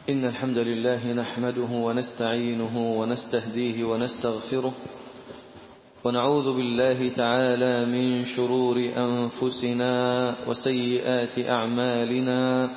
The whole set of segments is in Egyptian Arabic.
إن الحمد لله نحمده ونستعينه ونستهديه ونستغفره ونعوذ بالله تعالى من شرور أنفسنا وسيئات أعمالنا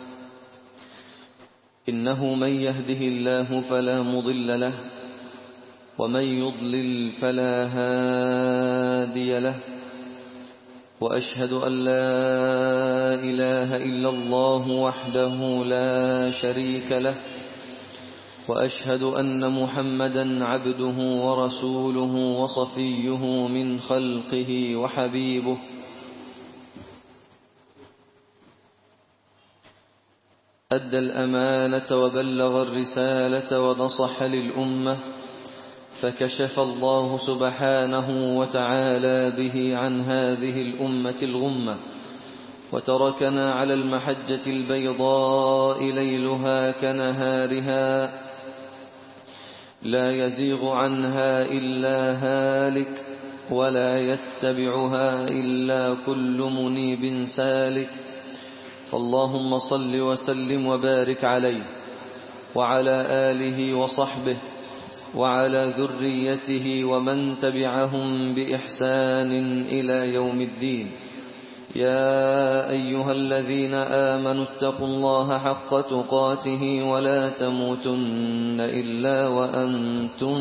إنه من يهده الله فلا مضل له ومن يضلل فلا هادي له وأشهد أن لا إله إلا الله وحده لا شريك له وأشهد أن محمدا عبده ورسوله وصفيه من خلقه وحبيبه أدى الأمانة وبلغ الرسالة ونصح للأمة فكشف الله سبحانه وتعالى به عن هذه الأمة الغمة وتركنا على المحجة البيضاء ليلها كنهارها لا يزيغ عنها إلا هالك ولا يتبعها إلا كل منيب سالك فاللهم صل وسلم وبارك عليه وعلى آله وصحبه وعلى ذريته ومن تبعهم بإحسان إلى يوم الدين يا أيها الذين آمنوا اتقوا الله حق تقاته ولا تموتن إلا وأنتم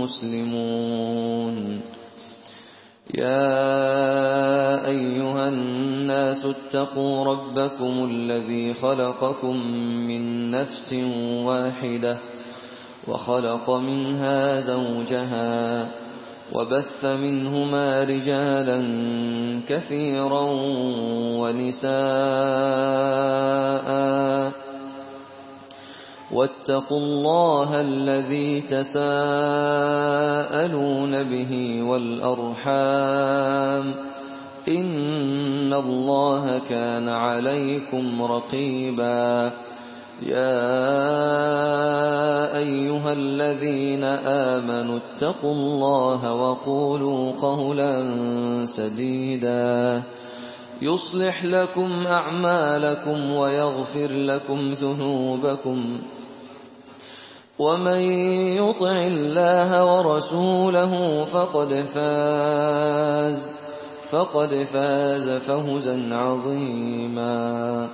مسلمون يا أيها الناس اتقوا ربكم الذي خلقكم من نفس واحدة وخلق منها زوجها وبث منهما رجالا كثيرا ونساء واتقوا الله الذي تساءلون به والأرحام إن الله كان عليكم رقيبا يا أيها الذين آمنوا اتقوا الله وقولوا قولا سديدا يصلح لكم أعمالكم ويغفر لكم ذنوبكم ومن يطع الله ورسوله فقد فاز فقد فاز فوزا عظيما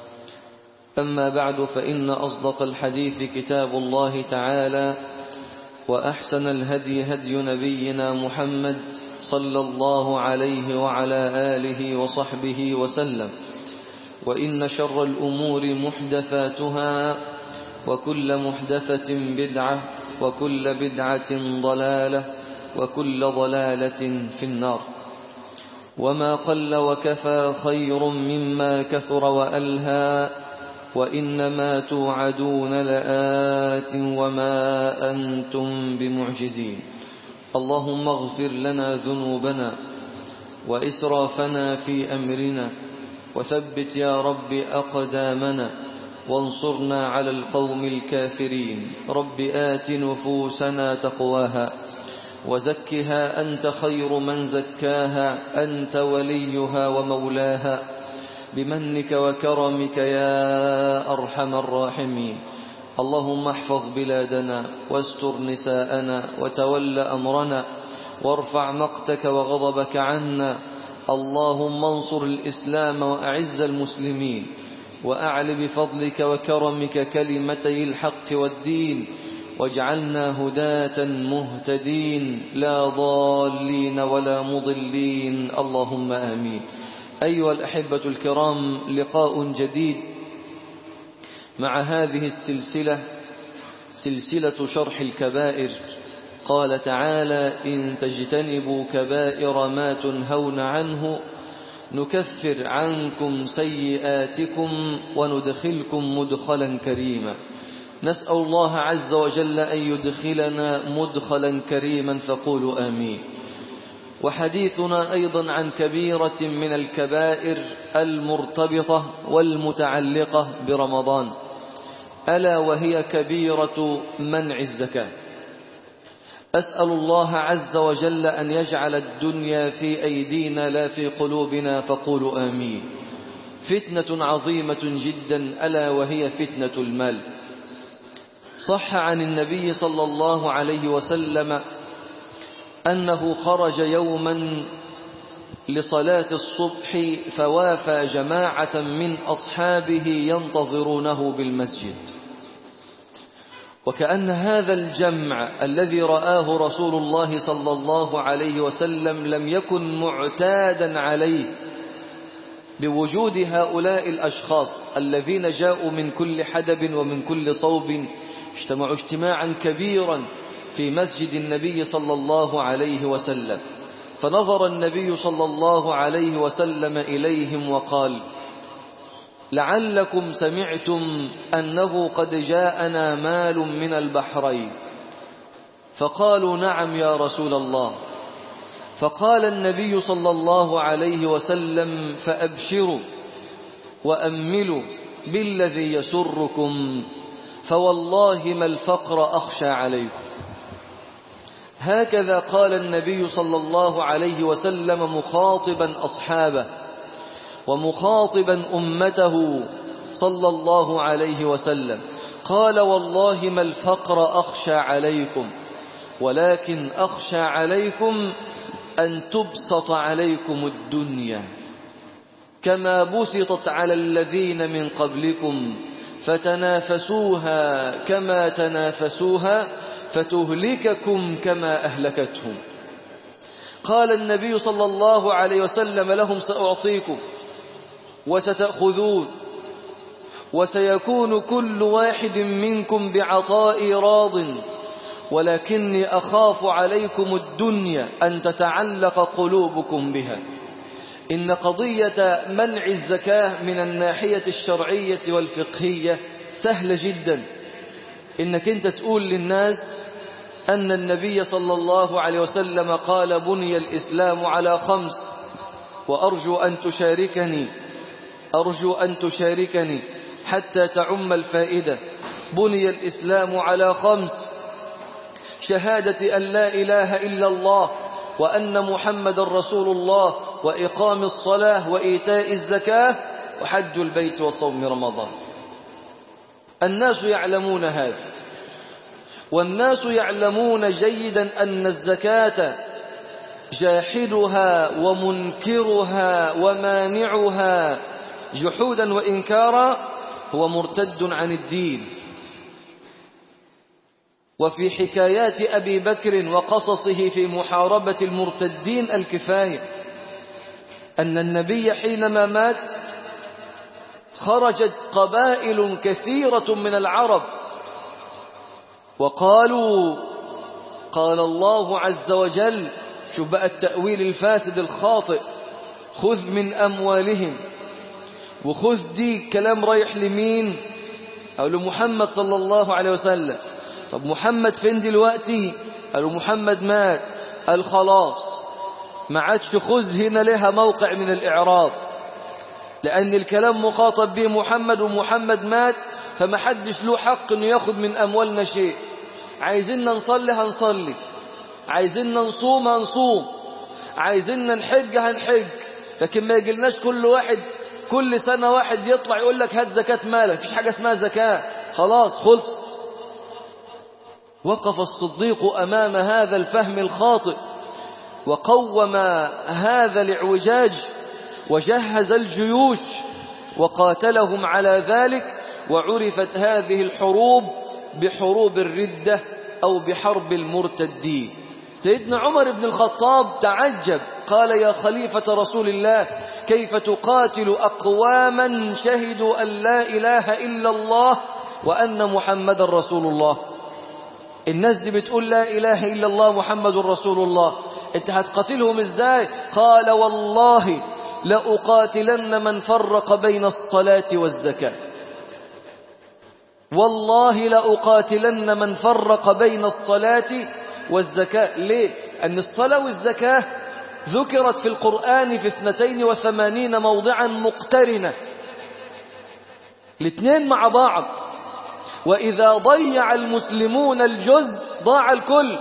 أما بعد فإن أصدق الحديث كتاب الله تعالى وأحسن الهدي هدي نبينا محمد صلى الله عليه وعلى آله وصحبه وسلم وإن شر الأمور محدثاتها وكل محدثة بدعة وكل بدعة ضلالة وكل ضلالة في النار وما قل وكفى خير مما كثر وألهى وإنما توعدون لآت وما أنتم بمعجزين اللهم اغفر لنا ذنوبنا وإسرافنا في أمرنا وثبت يا رب أقدامنا وانصرنا على القوم الكافرين رب آت نفوسنا تقواها وزكها أنت خير من زكاها أنت وليها ومولاها بمنك وكرمك يا أرحم الراحمين اللهم احفظ بلادنا واستر نساءنا وتول أمرنا وارفع مقتك وغضبك عنا اللهم انصر الإسلام وأعز المسلمين وأعل بفضلك وكرمك كلمتي الحق والدين واجعلنا هداة مهتدين لا ضالين ولا مضلين اللهم آمين أيها الأحبة الكرام لقاء جديد مع هذه السلسلة سلسلة شرح الكبائر قال تعالى إن تجتنبوا كبائر ما تنهون عنه نكفر عنكم سيئاتكم وندخلكم مدخلا كريما نسأل الله عز وجل أن يدخلنا مدخلا كريما فقولوا آمين وحديثنا أيضا عن كبيرة من الكبائر المرتبطة والمتعلقة برمضان ألا وهي كبيرة منع الزكاة أسأل الله عز وجل أن يجعل الدنيا في أيدينا لا في قلوبنا فقولوا آمين فتنة عظيمة جدا ألا وهي فتنة المال صح عن النبي صلى الله عليه وسلم أنه خرج يوما لصلاة الصبح فوافى جماعة من أصحابه ينتظرونه بالمسجد وكأن هذا الجمع الذي رآه رسول الله صلى الله عليه وسلم لم يكن معتادا عليه بوجود هؤلاء الأشخاص الذين جاءوا من كل حدب ومن كل صوب اجتمعوا اجتماعا كبيرا في مسجد النبي صلى الله عليه وسلم فنظر النبي صلى الله عليه وسلم إليهم وقال لعلكم سمعتم أنه قد جاءنا مال من البحرين فقالوا نعم يا رسول الله فقال النبي صلى الله عليه وسلم فأبشروا وأملوا بالذي يسركم فوالله ما الفقر أخشى عليكم هكذا قال النبي صلى الله عليه وسلم مخاطبا أصحابه ومخاطبا أمته صلى الله عليه وسلم قال والله ما الفقر أخشى عليكم ولكن أخشى عليكم أن تبسط عليكم الدنيا كما بسطت على الذين من قبلكم فتنافسوها كما تنافسوها فتهلككم كما أهلكتهم قال النبي صلى الله عليه وسلم لهم سأعطيكم وستأخذون وسيكون كل واحد منكم بعطاء راض ولكني أخاف عليكم الدنيا أن تتعلق قلوبكم بها إن قضية منع الزكاة من الناحية الشرعية والفقهية سهلة جدا إنك أنت تقول للناس أن النبي صلى الله عليه وسلم قال بني الإسلام على خمس وأرجو أن تشاركني أرجو أن تشاركني حتى تعم الفائدة بني الإسلام على خمس شهادة أن لا إله إلا الله وأن محمد رسول الله وإقام الصلاة وإيتاء الزكاة وحج البيت وصوم رمضان الناس يعلمون هذا والناس يعلمون جيدا أن الزكاة جاحدها ومنكرها ومانعها جحودا وإنكارا هو مرتد عن الدين وفي حكايات أبي بكر وقصصه في محاربة المرتدين الكفاية أن النبي حينما مات خرجت قبائل كثيرة من العرب وقالوا قال الله عز وجل شوف بقى التأويل الفاسد الخاطئ خذ من أموالهم وخذ دي كلام رايح لمين أو لمحمد صلى الله عليه وسلم طب محمد فين دلوقتي قالوا محمد مات قال خلاص ما عادش خذ هنا لها موقع من الإعراب لأن الكلام مخاطب به محمد ومحمد مات فما حدش له حق انه ياخد من أموالنا شيء عايزيننا نصلي هنصلي عايزيننا نصوم هنصوم عايزيننا نحج هنحج لكن ما يجيلناش كل واحد كل سنة واحد يطلع يقول لك هات زكاة مالك مفيش حاجة اسمها زكاة خلاص خلصت وقف الصديق أمام هذا الفهم الخاطئ وقوم هذا الاعوجاج وجهز الجيوش وقاتلهم على ذلك وعرفت هذه الحروب بحروب الردة أو بحرب المرتدين سيدنا عمر بن الخطاب تعجب قال يا خليفة رسول الله كيف تقاتل أقواما شهدوا أن لا إله إلا الله وأن محمد رسول الله الناس دي بتقول لا إله إلا الله محمد رسول الله انت هتقاتلهم ازاي قال والله لأقاتلن من فرق بين الصلاة والزكاة والله لأقاتلن من فرق بين الصلاة والزكاة ليه؟ أن الصلاة والزكاة ذكرت في القرآن في اثنتين وثمانين موضعا مقترنة الاثنين مع بعض وإذا ضيع المسلمون الجزء ضاع الكل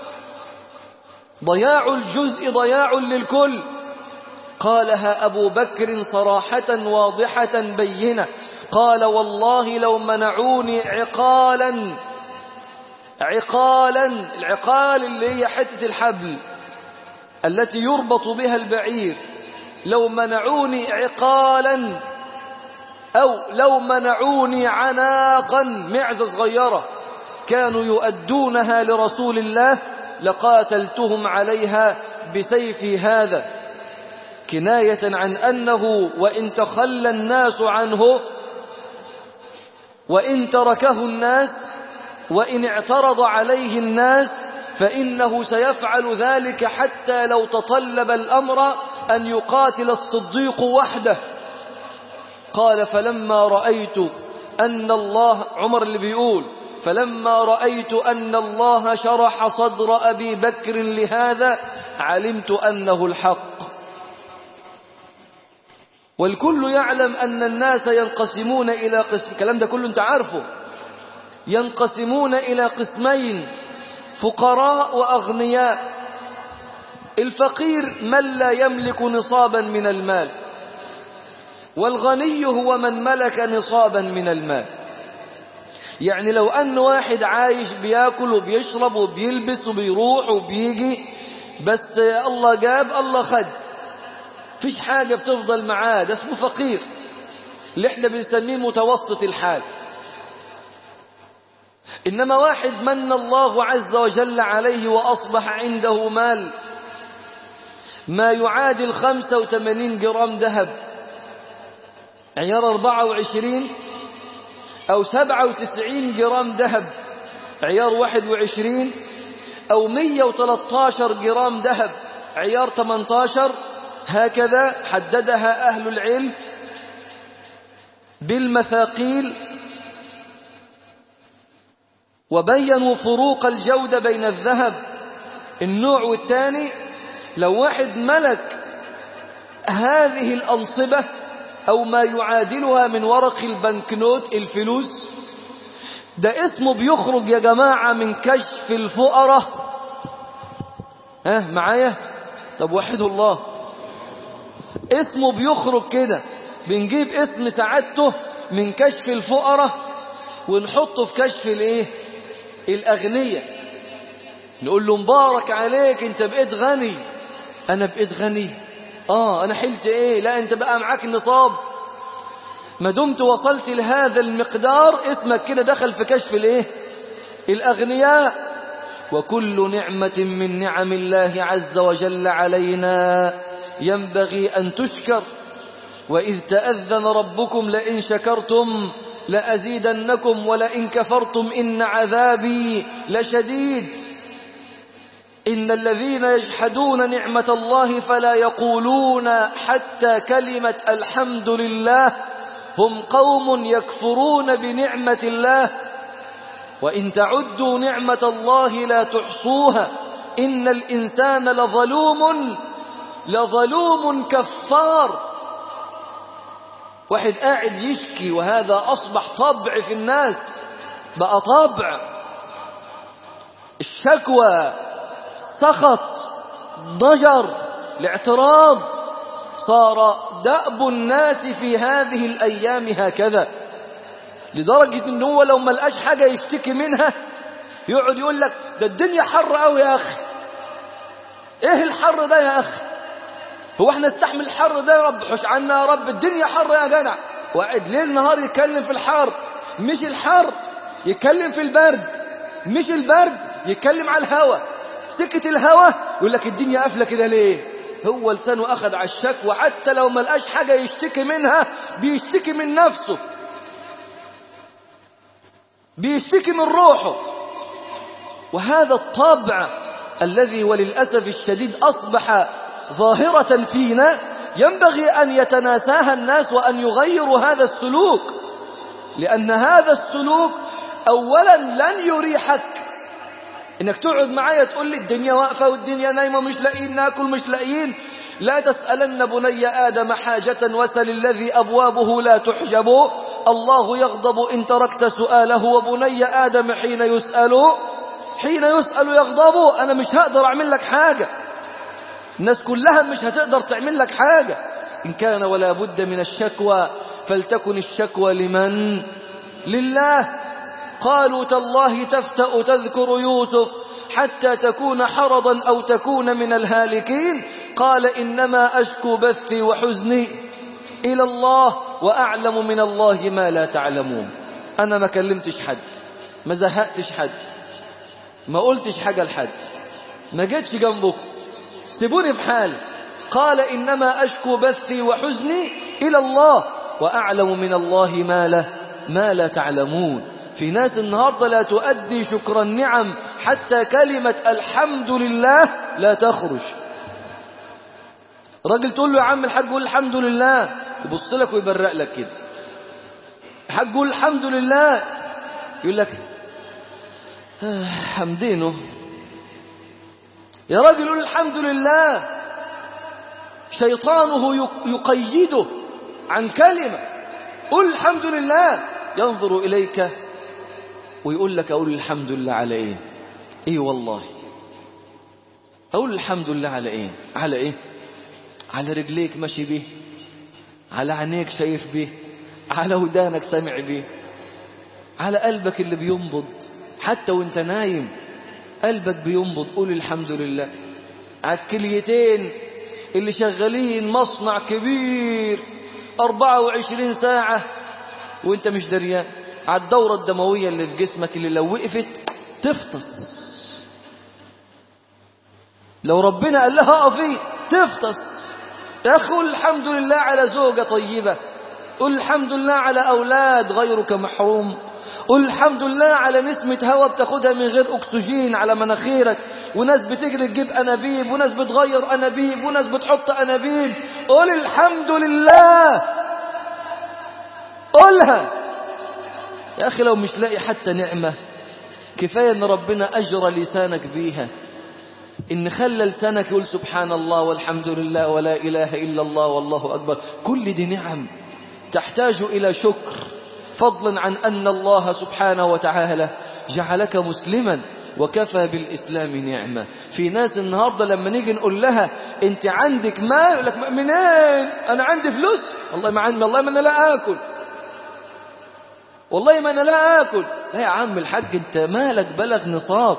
ضياع الجزء ضياع للكل قالها أبو بكر صراحة واضحة بينة قال والله لو منعوني عقالا عقالا العقال اللي هي حتة الحبل التي يربط بها البعير لو منعوني عقالا أو لو منعوني عناقا معزة صغيرة كانوا يؤدونها لرسول الله لقاتلتهم عليها بسيفي هذا كناية عن أنه وإن تخلى الناس عنه وإن تركه الناس وإن اعترض عليه الناس فإنه سيفعل ذلك حتى لو تطلب الأمر أن يقاتل الصديق وحده قال فلما رأيت أن الله عمر اللي بيقول فلما رأيت أن الله شرح صدر أبي بكر لهذا علمت أنه الحق والكل يعلم أن الناس ينقسمون إلى قسم الكلام ده كله أنت عارفه ينقسمون إلى قسمين فقراء وأغنياء الفقير من لا يملك نصابا من المال والغني هو من ملك نصابا من المال يعني لو أن واحد عايش بياكل وبيشرب وبيلبس وبيروح وبيجي بس الله جاب الله خد فيش حاجة بتفضل معاه ده اسمه فقير اللي احنا بنسميه متوسط الحال إنما واحد من الله عز وجل عليه وأصبح عنده مال ما يعادل 85 جرام ذهب عيار 24 أو 97 جرام ذهب عيار 21 أو 113 جرام ذهب عيار 18 هكذا حددها أهل العلم بالمثاقيل وبينوا فروق الجودة بين الذهب النوع والثاني لو واحد ملك هذه الأنصبة أو ما يعادلها من ورق البنكنوت الفلوس ده اسمه بيخرج يا جماعة من كشف الفقرة ها معايا طب وحدوا الله اسمه بيخرج كده بنجيب اسم سعادته من كشف الفقرة ونحطه في كشف الايه الأغنية نقول له مبارك عليك انت بقيت غني انا بقيت غني اه انا حلت ايه لا انت بقى معاك النصاب ما دمت وصلت لهذا المقدار اسمك كده دخل في كشف الايه الاغنياء وكل نعمة من نعم الله عز وجل علينا ينبغي ان تشكر واذ تأذن ربكم لئن شكرتم لأزيدنكم ولئن كفرتم إن عذابي لشديد إن الذين يجحدون نعمة الله فلا يقولون حتى كلمة الحمد لله هم قوم يكفرون بنعمة الله وإن تعدوا نعمة الله لا تحصوها إن الإنسان لظلوم لظلوم كفار واحد قاعد يشكي وهذا أصبح طبع في الناس بقى طبع الشكوى السخط ضجر الاعتراض صار دأب الناس في هذه الأيام هكذا لدرجة ان هو لو ما لقاش حاجة يشتكي منها يقعد يقول لك ده الدنيا حر قوي يا أخي ايه الحر ده يا أخي هو احنا نستحمل الحر ده يا رب حش عنا يا رب الدنيا حر يا جدع وقعد ليل نهار يتكلم في الحر مش الحر يتكلم في البرد مش البرد يتكلم على الهوا سكة الهوا يقول لك الدنيا قافلة كده ليه هو لسانه أخذ على الشكوى حتى لو ما لقاش حاجة يشتكي منها بيشتكي من نفسه بيشتكي من روحه وهذا الطبع الذي وللأسف الشديد أصبح ظاهرة فينا ينبغي أن يتناساها الناس وأن يغيروا هذا السلوك لأن هذا السلوك أولا لن يريحك إنك تقعد معايا تقول لي الدنيا واقفة والدنيا نايمة مش لاقيين ناكل مش لاقيين لا تسألن بني آدم حاجة وسل الذي أبوابه لا تحجب الله يغضب إن تركت سؤاله وبني آدم حين يسأل حين يسأل يغضب أنا مش هقدر أعمل لك حاجة الناس كلها مش هتقدر تعمل لك حاجة إن كان ولا بد من الشكوى فلتكن الشكوى لمن لله قالوا تالله تفتأ تذكر يوسف حتى تكون حرضا أو تكون من الهالكين قال إنما أشكو بثي وحزني إلى الله وأعلم من الله ما لا تعلمون أنا ما كلمتش حد ما زهقتش حد ما قلتش حاجة لحد ما جيتش جنبكم سيبوني في حالي قال إنما أشكو بثي وحزني إلى الله وأعلم من الله ما لا, ما لا تعلمون في ناس النهاردة لا تؤدي شكر النعم حتى كلمة الحمد لله لا تخرج راجل تقول له يا عم الحاج قول الحمد لله يبص لك ويبرق لك كده الحاج قول الحمد لله يقول لك آه حمدينه يا راجل قول الحمد لله شيطانه يقيده عن كلمة قل الحمد لله ينظر إليك ويقول لك أقول الحمد لله على إيه إيه والله أقول الحمد لله على إيه على إيه على رجليك ماشي بيه على عينيك شايف بيه على ودانك سامع بيه على قلبك اللي بينبض حتى وانت نايم قلبك بينبض قول الحمد لله على الكليتين اللي شغالين مصنع كبير 24 ساعة وانت مش دريان على الدورة الدموية اللي في جسمك اللي لو وقفت تفطس لو ربنا قال لها اقفي تفطس يا اخي قول الحمد لله على زوجة طيبة قل الحمد لله على أولاد غيرك محروم قل الحمد لله على نسمة هواء بتاخدها من غير أكسجين على مناخيرك وناس بتجري تجيب أنابيب وناس بتغير أنابيب وناس بتحط أنابيب قل الحمد لله قولها يا أخي لو مش لاقي حتى نعمة كفاية أن ربنا أجرى لسانك بيها إن خلى لسانك يقول سبحان الله والحمد لله ولا إله إلا الله والله أكبر كل دي نعم تحتاج إلى شكر فضلا عن أن الله سبحانه وتعالى جعلك مسلما وكفى بالإسلام نعمة في ناس النهاردة لما نيجي نقول لها أنت عندك ما يقول لك منين أنا عندي فلوس والله ما عندي والله ما أنا لا آكل والله ما أنا لا آكل لا يا عم الحاج أنت مالك بلغ نصاب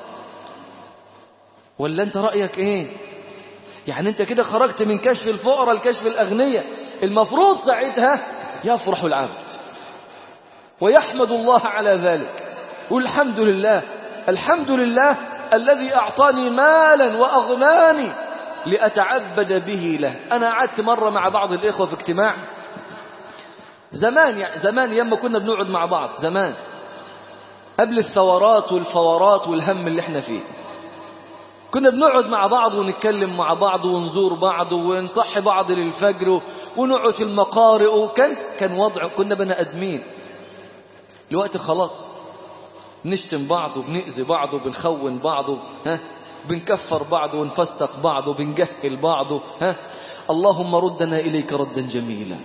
ولا أنت رأيك إيه يعني أنت كده خرجت من كشف الفقراء لكشف الأغنياء المفروض ساعتها يفرح العبد ويحمد الله على ذلك والحمد لله الحمد لله الذي أعطاني مالا وأغناني لأتعبد به له أنا قعدت مرة مع بعض الإخوة في اجتماع زمان يعني زمان ياما كنا بنقعد مع بعض زمان قبل الثورات والفورات والهم اللي احنا فيه كنا بنقعد مع بعض ونتكلم مع بعض ونزور بعض ونصحي بعض للفجر ونقعد في المقارئ وكان كان وضع كنا بني ادمين الوقت خلاص نشتم بعض وبنأذي بعض وبنخون بعض ها بنكفر بعض ونفسق بعض وبنجهل بعض ها اللهم ردنا إليك ردا جميلا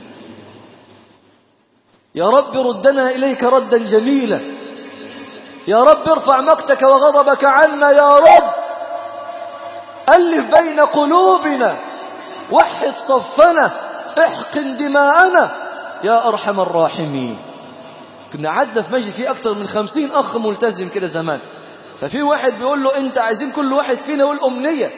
يا رب ردنا إليك ردا جميلا يا رب ارفع مقتك وغضبك عنا يا رب ألف بين قلوبنا وحد صفنا احقن دماءنا يا أرحم الراحمين كنا عدى في مجلس فيه أكتر من خمسين أخ ملتزم كده زمان ففي واحد بيقول له أنت عايزين كل واحد فينا يقول أمنية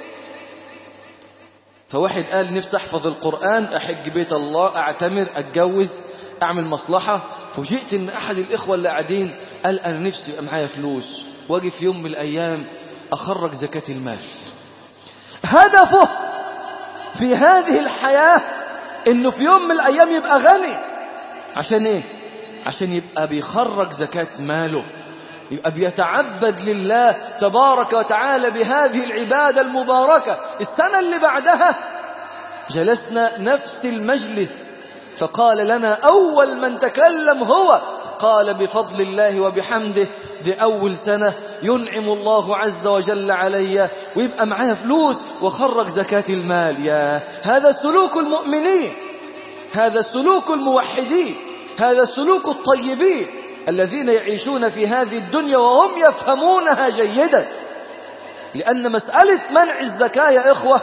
فواحد قال نفسي أحفظ القرآن أحج بيت الله أعتمر أتجوز أعمل مصلحة فوجئت إن أحد الإخوة اللي قاعدين قال أنا نفسي يبقى معايا فلوس واجي في يوم من الأيام أخرج زكاة المال هدفه في هذه الحياة إنه في يوم من الأيام يبقى غني عشان إيه؟ عشان يبقى بيخرج زكاة ماله يبقى بيتعبد لله تبارك وتعالى بهذه العبادة المباركة السنة اللي بعدها جلسنا نفس المجلس فقال لنا أول من تكلم هو قال بفضل الله وبحمده دي أول سنة ينعم الله عز وجل علي ويبقى معايا فلوس وخرج زكاة المال يا هذا سلوك المؤمنين هذا سلوك الموحدين هذا سلوك الطيبين الذين يعيشون في هذه الدنيا وهم يفهمونها جيدا لأن مسألة منع الزكاة يا إخوة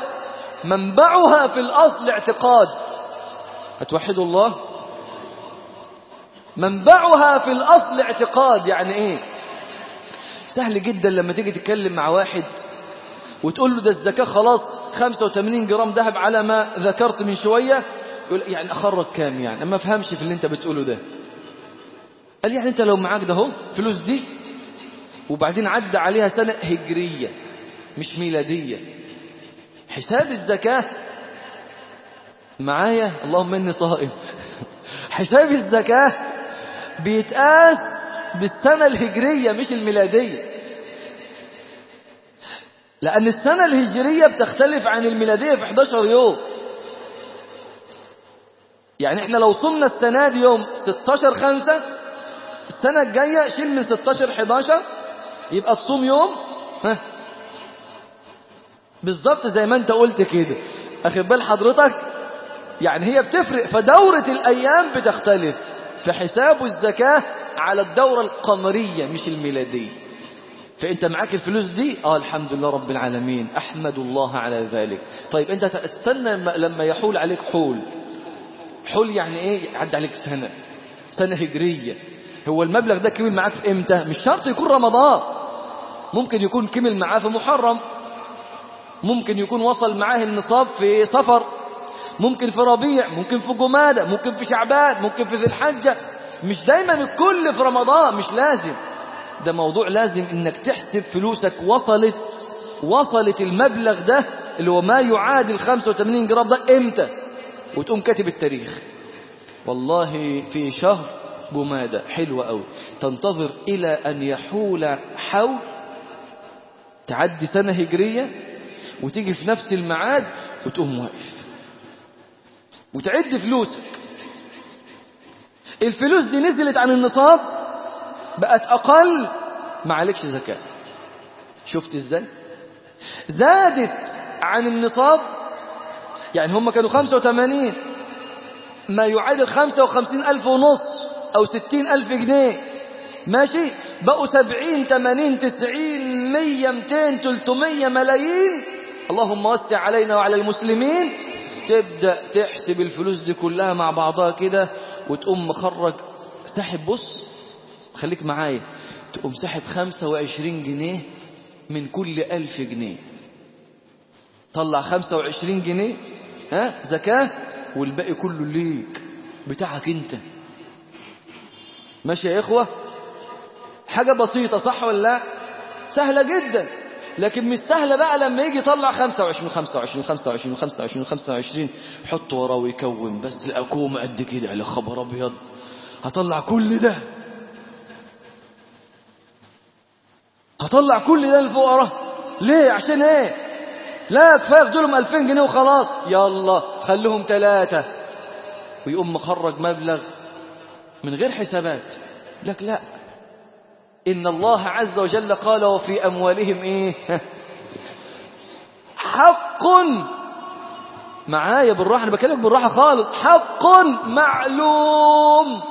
منبعها في الأصل اعتقاد هتوحدوا الله منبعها في الأصل اعتقاد يعني إيه سهل جدا لما تيجي تتكلم مع واحد وتقول له ده الزكاة خلاص 85 جرام ذهب على ما ذكرت من شوية يقول يعني أخرج كام يعني ما فهمش في اللي انت بتقوله ده قال يعني انت لو معاك ده هو فلوس دي وبعدين عدى عليها سنة هجرية مش ميلادية حساب الزكاة معايا اللهم اني صائم حساب الزكاة بيتقاس بالسنة الهجرية مش الميلادية لأن السنة الهجرية بتختلف عن الميلادية في 11 يوم يعني احنا لو صمنا السنة دي يوم 16 خمسة السنة الجاية شيل من 16 11 يبقى تصوم يوم ها بالظبط زي ما انت قلت كده اخد بال حضرتك يعني هي بتفرق فدورة الأيام بتختلف فحساب الزكاة على الدورة القمرية مش الميلادية فأنت معاك الفلوس دي آه الحمد لله رب العالمين أحمد الله على ذلك طيب أنت تستنى لما يحول عليك حول حول يعني إيه عد عليك سنة سنة هجرية هو المبلغ ده كمل معاك في إمتى مش شرط يكون رمضان ممكن يكون كمل معاه في محرم ممكن يكون وصل معاه النصاب في سفر ممكن في ربيع ممكن في جمادة ممكن في شعبان ممكن في ذي الحجة مش دايما الكل في رمضان مش لازم ده موضوع لازم انك تحسب فلوسك وصلت وصلت المبلغ ده اللي هو ما يعادل 85 جرام ده امتى وتقوم كاتب التاريخ والله في شهر جمادة حلوة قوي تنتظر إلى أن يحول حول تعدي سنة هجرية وتيجي في نفس الميعاد وتقوم واقف وتعد فلوسك الفلوس دي نزلت عن النصاب بقت أقل ما عليكش زكاة شفت ازاي زادت عن النصاب يعني هم كانوا 85 ما يعادل 55 ألف ونص أو 60 ألف جنيه ماشي بقوا 70 80 90 100 200 300 ملايين اللهم وسع علينا وعلى المسلمين تبدأ تحسب الفلوس دي كلها مع بعضها كده وتقوم مخرج ساحب بص خليك معايا تقوم ساحب 25 جنيه من كل ألف جنيه طلع 25 جنيه ها زكاة والباقي كله ليك بتاعك انت ماشي يا إخوة حاجة بسيطة صح ولا لا سهلة جدا لكن مش سهلة بقى لما يجي يطلع 25 25 25 25 25 حط وراه ويكون بس الأكومة قد كده على خبر أبيض هطلع كل ده هطلع كل ده للفقراء ليه عشان ايه لا كفايه ياخدوا لهم 2000 جنيه وخلاص يلا خليهم ثلاثة ويقوم مخرج مبلغ من غير حسابات لك لا إن الله عز وجل قال وفي أموالهم إيه حق معايا بالراحة أنا بكلمك بالراحة خالص حق معلوم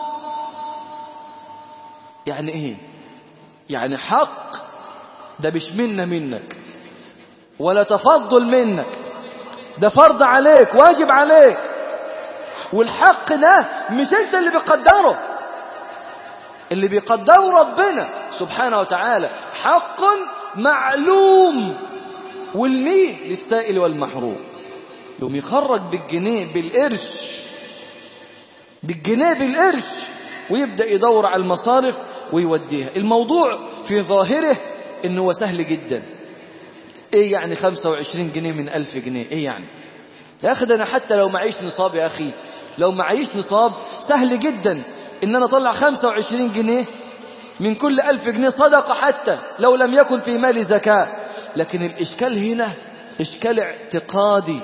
يعني إيه يعني حق ده مش منا منك ولا تفضل منك ده فرض عليك واجب عليك والحق ده مش انت اللي بيقدره اللي بيقدره ربنا سبحانه وتعالى حق معلوم والمين للسائل والمحروم يوم يخرج بالجنيه بالقرش بالجنيه بالقرش ويبدأ يدور على المصارف ويوديها الموضوع في ظاهره انه هو سهل جدا ايه يعني 25 جنيه من 1000 جنيه ايه يعني يا اخي ده انا حتى لو معيش نصاب يا اخي لو معيش نصاب سهل جدا ان انا اطلع 25 جنيه من كل 1000 جنيه صدقة حتى لو لم يكن في مال زكاة لكن الاشكال هنا اشكال اعتقادي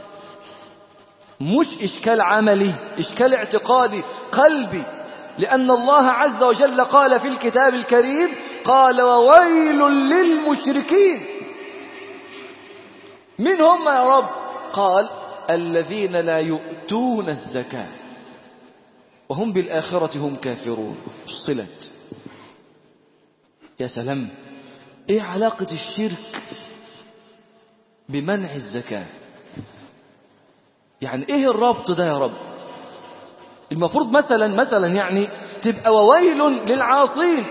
مش اشكال عملي اشكال اعتقادي قلبي لأن الله عز وجل قال في الكتاب الكريم قال وويل للمشركين من هم يا رب قال الذين لا يؤتون الزكاة وهم بالآخرة هم كافرون صلت يا سلام ايه علاقة الشرك بمنع الزكاة يعني ايه الربط ده يا رب المفروض مثلا مثلا يعني تبقى وويل للعاصين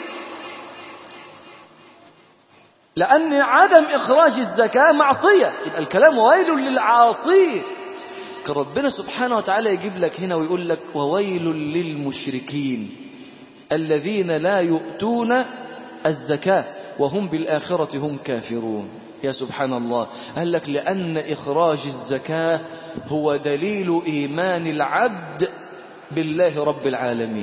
لأن عدم إخراج الزكاة معصية يبقى الكلام وويل للعاصين كان ربنا سبحانه وتعالى يجيب لك هنا ويقول لك وويل للمشركين الذين لا يؤتون الزكاة وهم بالآخرة هم كافرون يا سبحان الله قال لك لأن إخراج الزكاة هو دليل إيمان العبد بالله رب العالمين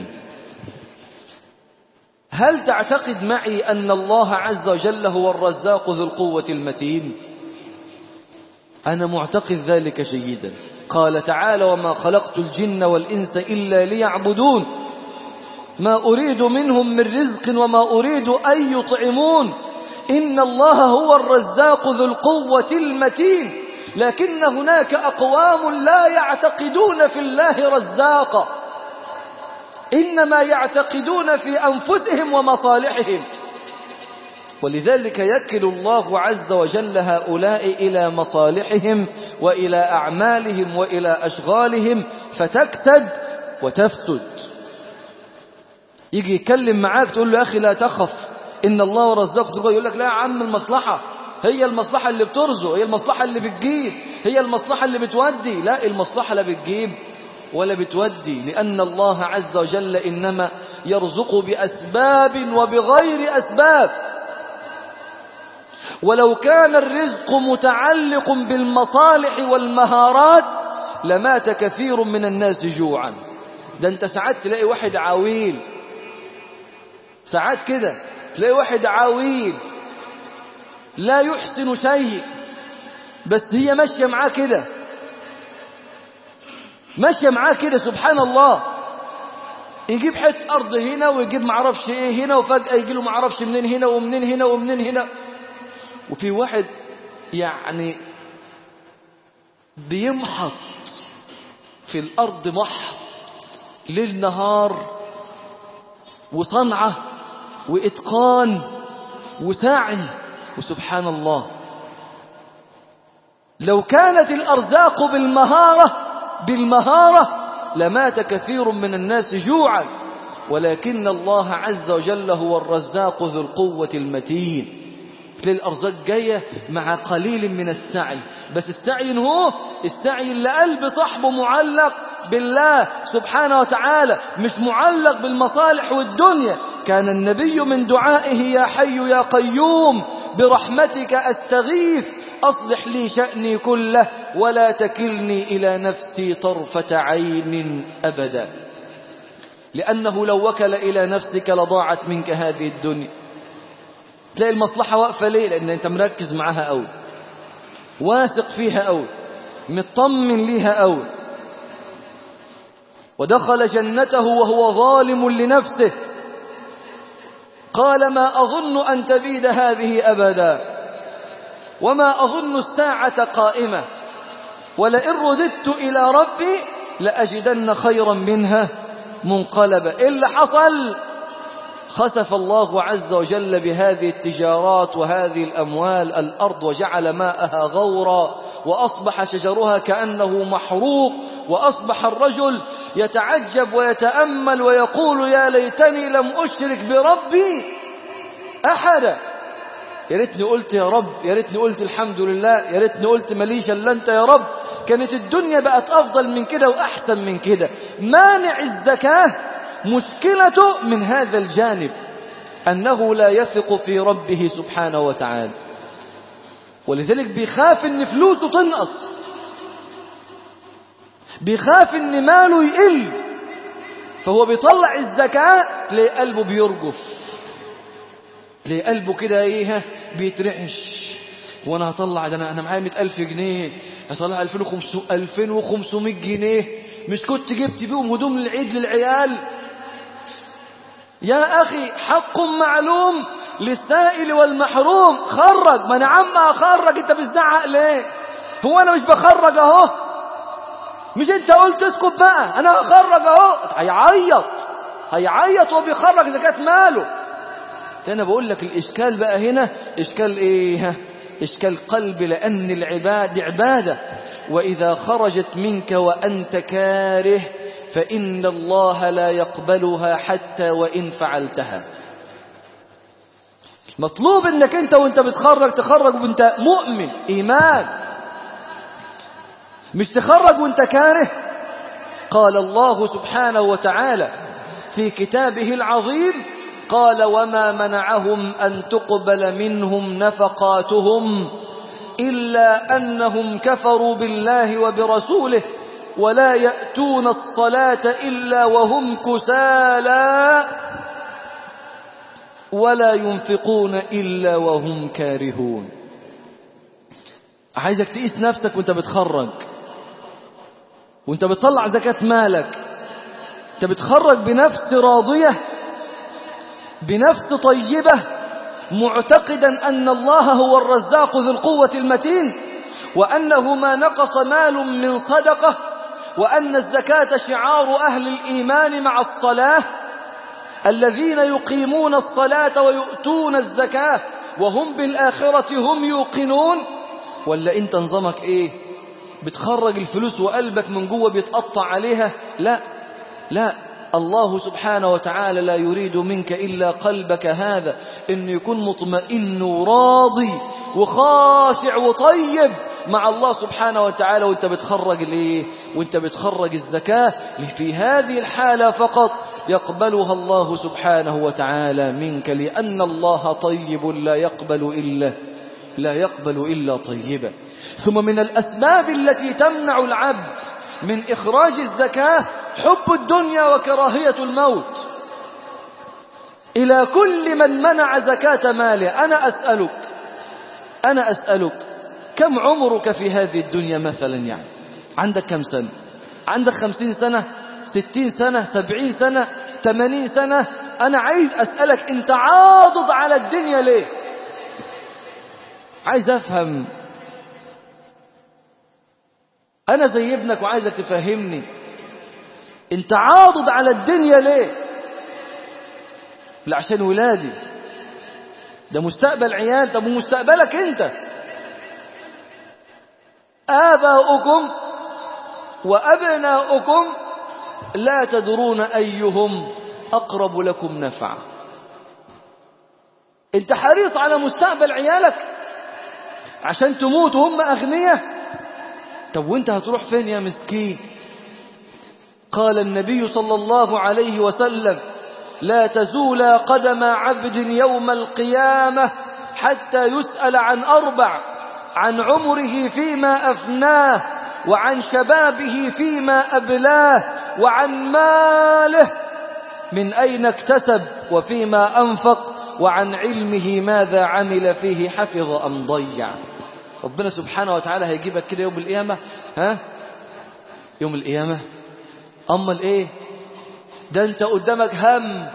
هل تعتقد معي أن الله عز وجل هو الرزاق ذو القوة المتين أنا معتقد ذلك جيدا قال تعالى وما خلقت الجن والإنس إلا ليعبدون ما أريد منهم من رزق وما أريد أن يطعمون إن الله هو الرزاق ذو القوة المتين لكن هناك أقوام لا يعتقدون في الله رزاقا إنما يعتقدون في أنفسهم ومصالحهم ولذلك يكل الله عز وجل هؤلاء إلى مصالحهم وإلى أعمالهم وإلى أشغالهم فتكتد وتفسد يجي يتكلم معاك تقول له يا أخي لا تخف إن الله رزقك يقول لك لا يا عم المصلحة هي المصلحة اللي بترزق هي المصلحة اللي بتجيب هي المصلحة اللي بتودي لا المصلحة لا بتجيب ولا بتودي لأن الله عز وجل إنما يرزق بأسباب وبغير أسباب ولو كان الرزق متعلق بالمصالح والمهارات لمات كثير من الناس جوعا ده انت ساعات تلاقي واحد عويل ساعات كده تلاقي واحد عويل لا يحسن شيء بس هي ماشية معاه كده ماشية معاه كده سبحان الله يجيب حتة أرض هنا ويجيب معرفش إيه هنا وفجأة يجي له معرفش منين هنا ومنين هنا ومنين هنا وفي واحد يعني بيمحط في الأرض محط ليل نهار وصنعة وإتقان وسعي وسبحان الله لو كانت الأرزاق بالمهارة بالمهارة لمات كثير من الناس جوعا ولكن الله عز وجل هو الرزاق ذو القوة المتين تلاقي الأرزاق جاية مع قليل من السعي بس السعي هو السعي اللي قلب صاحبه معلق بالله سبحانه وتعالى مش معلق بالمصالح والدنيا كان النبي من دعائه يا حي يا قيوم برحمتك أستغيث أصلح لي شأني كله ولا تكلني إلى نفسي طرفة عين أبدا لأنه لو وكل إلى نفسك لضاعت منك هذه الدنيا تلاقي المصلحة واقفة ليه لأن أنت مركز معها أوي واثق فيها أوي مطمن ليها أوي ودخل جنته وهو ظالم لنفسه قال ما أظن أن تبيد هذه أبدا وما أظن الساعة قائمة ولئن رددت إلى ربي لأجدن خيرا منها منقلبا إيه اللي حصل خسف الله عز وجل بهذه التجارات وهذه الأموال الأرض وجعل ماءها غورا وأصبح شجرها كأنه محروق وأصبح الرجل يتعجب ويتأمل ويقول يا ليتني لم أشرك بربي أحدا يا ريتني قلت يا رب يا ريتني قلت الحمد لله يا ريتني قلت ماليش الا انت يا رب كانت الدنيا بقت افضل من كده واحسن من كده مانع الزكاه مشكلته من هذا الجانب انه لا يثق في ربه سبحانه وتعالى ولذلك بيخاف ان فلوسه تنقص بيخاف ان ماله يقل فهو بيطلع الزكاه تلاقي قلبه بيرجف تلاقي قلبه كده ايه بيترعش وانا هطلع ده انا انا معايا 100000 جنيه هطلع 2500 2500 جنيه مش كنت جبت بيهم هدوم للعيد للعيال يا اخي حق معلوم للسائل والمحروم خرج ما انا عم اخرج انت بتزعق ليه هو انا مش بخرج اهو مش انت قلت اسكت بقى انا هخرج اهو هيعيط هيعيط وبيخرج زكاه ماله انا بقول لك الاشكال بقى هنا اشكال ايه اشكال قلب لان العباد عباده وإذا خرجت منك وأنت كاره فإن الله لا يقبلها حتى وإن فعلتها مطلوب انك انت وانت بتخرج تخرج وانت مؤمن ايمان مش تخرج وانت كاره قال الله سبحانه وتعالى في كتابه العظيم قال وما منعهم أن تقبل منهم نفقاتهم إلا أنهم كفروا بالله وبرسوله ولا يأتون الصلاة إلا وهم كسالى ولا ينفقون إلا وهم كارهون عايزك تقيس نفسك وانت بتخرج وانت بتطلع زكاة مالك انت بتخرج بنفس راضية بنفس طيبة معتقدا أن الله هو الرزاق ذو القوة المتين وأنه ما نقص مال من صدقة وأن الزكاة شعار أهل الإيمان مع الصلاة الذين يقيمون الصلاة ويؤتون الزكاة وهم بالآخرة هم يوقنون ولا انت نظامك ايه بتخرج الفلوس وقلبك من جوه بيتقطع عليها لا لا الله سبحانه وتعالى لا يريد منك إلا قلبك هذا إنه يكون مطمئن وراضي وخاشع وطيب مع الله سبحانه وتعالى وانت بتخرج الايه وانت بتخرج الزكاة في هذه الحالة فقط يقبلها الله سبحانه وتعالى منك لأن الله طيب لا يقبل إلا لا يقبل إلا طيبا ثم من الأسباب التي تمنع العبد من إخراج الزكاة حب الدنيا وكراهية الموت إلى كل من منع زكاة ماله أنا أسألك أنا أسألك كم عمرك في هذه الدنيا مثلا يعني عندك كم سنة عندك خمسين سنة ستين سنة سبعين سنة ثمانين سنة أنا عايز أسألك أنت عاضد على الدنيا ليه عايز أفهم أنا زي ابنك وعايزك تفهمني أنت عاضد على الدنيا ليه لا عشان ولادي ده مستقبل عيال طب ومستقبلك أنت آباؤكم وأبناؤكم لا تدرون أيهم أقرب لكم نفعا أنت حريص على مستقبل عيالك عشان تموت وهم أغنياء طب وانت هتروح فين يا مسكين قال النبي صلى الله عليه وسلم لا تزول قدم عبد يوم القيامة حتى يسأل عن أربع عن عمره فيما أفناه وعن شبابه فيما أبلاه وعن ماله من أين اكتسب وفيما أنفق وعن علمه ماذا عمل فيه حفظ أم ضيع ربنا سبحانه وتعالى هيجيبك كده يوم القيامة ها يوم القيامة أما الإيه ده أنت قدامك هم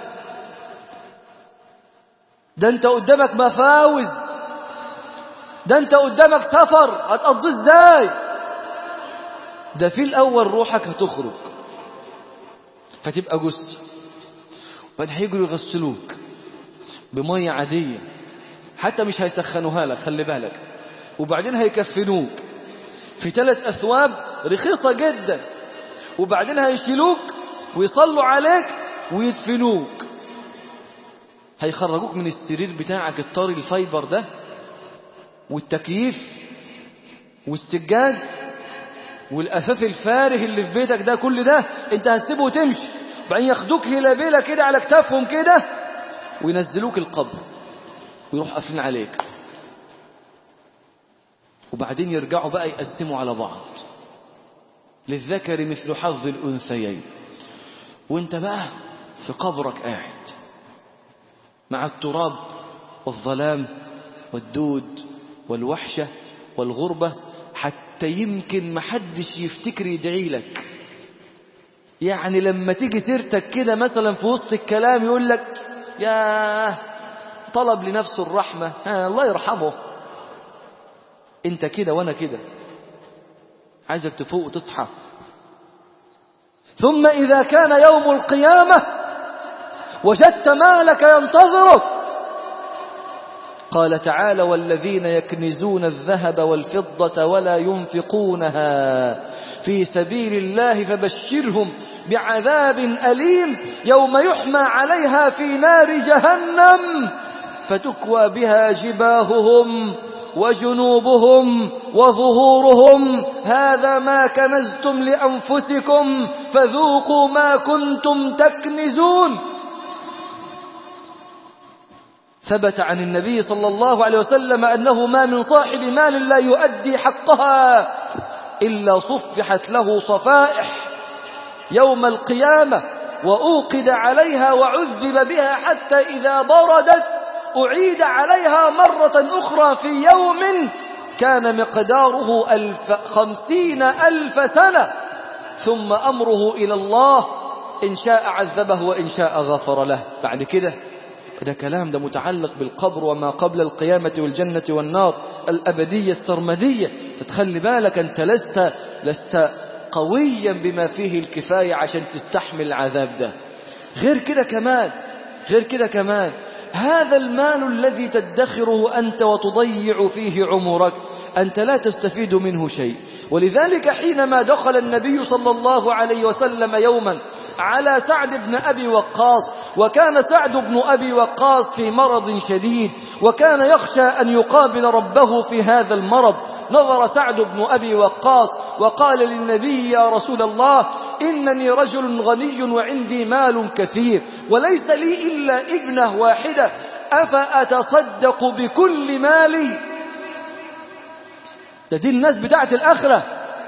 ده أنت قدامك مفاوز ده أنت قدامك سفر هتقضيه إزاي ده في الأول روحك هتخرج فتبقى جثة وبعدين هيجروا يغسلوك بمية عادية حتى مش هيسخنوها لك خلي بالك وبعدين هيكفنوك في ثلاث أثواب رخيصة جدا وبعدين هيشيلوك ويصلوا عليك ويدفنوك هيخرجوك من السرير بتاعك الطري الفايبر ده والتكييف والسجاد والأثاث الفارغ اللي في بيتك ده كل ده انت هتسيبه وتمشي بعدين ياخدوك هلابيلة كده على كتافهم كده وينزلوك القبر ويروح قافلين عليك وبعدين يرجعوا بقى يقسموا على بعض للذكر مثل حظ الأنثيين وانت بقى في قبرك قاعد مع التراب والظلام والدود والوحشة والغربة حتى يمكن محدش يفتكر يدعي لك يعني لما تيجي سيرتك كده مثلا في وسط الكلام يقول لك يا طلب لنفسه الرحمة ها الله يرحمه انت كده وانا كده عايزك تفوق وتصحى ثم إذا كان يوم القيامة وجدت مالك ينتظرك قال تعالى والذين يكنزون الذهب والفضة ولا ينفقونها في سبيل الله فبشرهم بعذاب أليم يوم يحمى عليها في نار جهنم فتكوى بها جباههم وجنوبهم وظهورهم هذا ما كنزتم لأنفسكم فذوقوا ما كنتم تكنزون ثبت عن النبي صلى الله عليه وسلم أنه ما من صاحب مال لا يؤدي حقها إلا صفحت له صفائح يوم القيامة وأوقد عليها وعذب بها حتى إذا بردت أعيد عليها مرة أخرى في يوم كان مقداره ألف خمسين ألف سنة ثم أمره إلى الله إن شاء عذبه وإن شاء غفر له بعد كده ده كلام ده متعلق بالقبر وما قبل القيامة والجنة والنار الأبدية السرمدية تخلي بالك أنت لست لست قويا بما فيه الكفاية عشان تستحمل العذاب ده غير كده كمان غير كده كمان هذا المال الذي تدخره أنت وتضيع فيه عمرك أنت لا تستفيد منه شيء ولذلك حينما دخل النبي صلى الله عليه وسلم يوما على سعد بن أبي وقاص وكان سعد بن أبي وقاص في مرض شديد وكان يخشى أن يقابل ربه في هذا المرض نظر سعد بن أبي وقاص وقال للنبي يا رسول الله إنني رجل غني وعندي مال كثير وليس لي إلا ابنة واحدة أفأتصدق بكل مالي ده دي الناس بتاعت الآخرة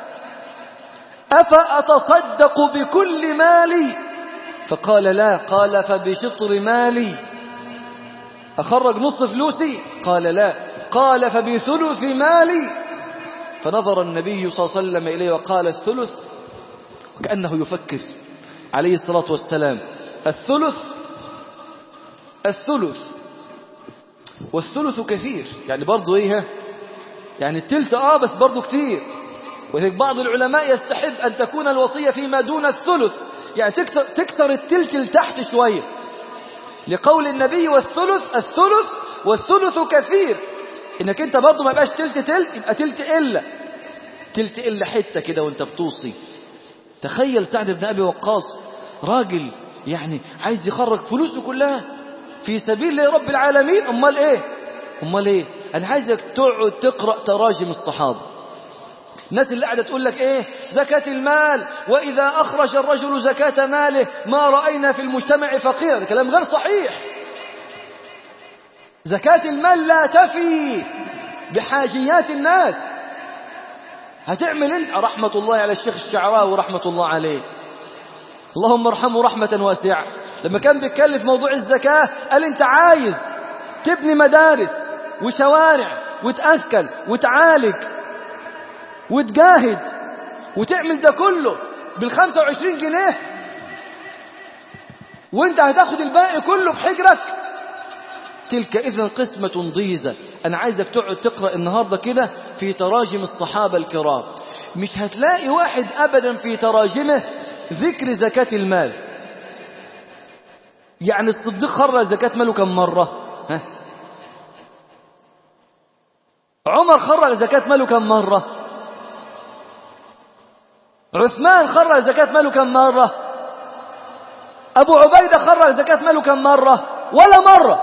أفأتصدق بكل مالي فقال لا قال فبشطر مالي أخرج نص فلوسي قال لا قال فبثلث مالي فنظر النبي صلى الله عليه وسلم إليه وقال الثلث كأنه يفكر عليه الصلاة والسلام الثلث الثلث والثلث كثير يعني برضو ايه يعني التلت اه بس برضو كتير ولذلك بعض العلماء يستحب أن تكون الوصية فيما دون الثلث يعني تكثر, تكثر التلت لتحت شوية لقول النبي والثلث الثلث والثلث كثير انك انت برضو ما يبقاش تلت تلت يبقى تلت إلا تلت إلا حتة كده وانت بتوصي تخيل سعد بن أبي وقاص راجل يعني عايز يخرج فلوسه كلها في سبيل رب العالمين امال ايه امال ايه انا عايزك تقعد تقرا تراجم الصحابه الناس اللي قاعده تقول لك ايه زكاه المال واذا اخرج الرجل زكاه ماله ما راينا في المجتمع فقيرا ده كلام غير صحيح زكاه المال لا تفي بحاجيات الناس هتعمل انت رحمه الله على الشيخ الشعراوي ورحمه الله عليه اللهم ارحمه رحمه واسعه لما كان بيتكلم في موضوع الزكاه قال انت عايز تبني مدارس وشوارع وتأكل وتعالج وتجاهد وتعمل ده كله بالخمسة وعشرين جنيه وانت هتاخد الباقي كله في حجرك تلك إذن قسمة ضيزة أنا عايزك تقعد تقرأ النهاردة كده في تراجم الصحابة الكرام مش هتلاقي واحد أبدا في تراجمه ذكر زكاة المال يعني الصديق خرج زكاة ماله كم مرة ها عمر خرج زكاة ماله كم مرة عثمان خرج زكاة ماله كم مرة أبو عبيدة خرج زكاة ماله كم مرة ولا مرة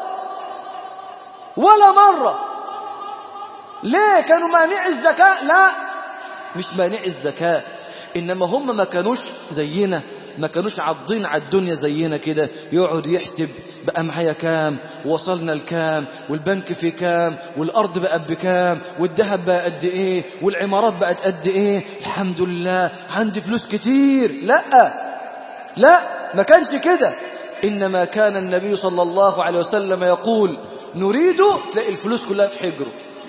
ولا مرة ليه كانوا مانع الزكاة لا مش مانع الزكاة إنما هم ما كانوش زينا ما كانوش عاضين على الدنيا زينا كده يقعد يحسب بقى معايا كام وصلنا لكام والبنك في كام والأرض بقى بكام والذهب بقى قد إيه والعمارات بقت قد إيه الحمد لله عندي فلوس كتير لا لا ما كانش كده إنما كان النبي صلى الله عليه وسلم يقول نريد تلاقي الفلوس كلها في حجره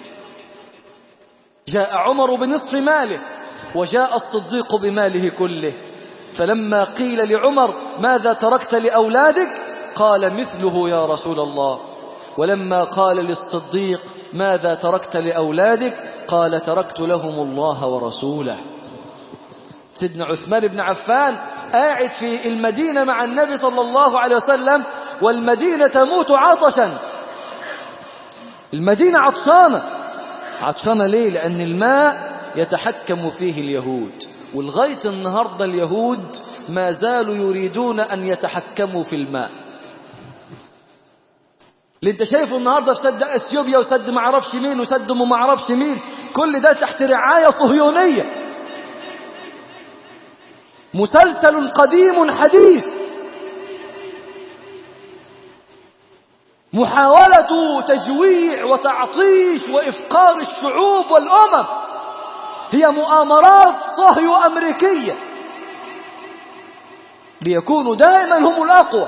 جاء عمر بنصف ماله وجاء الصديق بماله كله فلما قيل لعمر ماذا تركت لأولادك قال مثله يا رسول الله ولما قال للصديق ماذا تركت لأولادك قال تركت لهم الله ورسوله سيدنا عثمان بن عفان قاعد في المدينة مع النبي صلى الله عليه وسلم والمدينة تموت عطشا المدينة عطشانة عطشانة ليه لأن الماء يتحكم فيه اليهود ولغاية النهاردة اليهود ما زالوا يريدون أن يتحكموا في الماء اللي انت شايفه النهاردة في سد اثيوبيا وسد معرفش مين وسد ما معرفش مين كل ده تحت رعاية صهيونية مسلسل قديم حديث محاولة تجويع وتعطيش وإفقار الشعوب والأمم هي مؤامرات صهيو أمريكية ليكونوا دائما هم الأقوى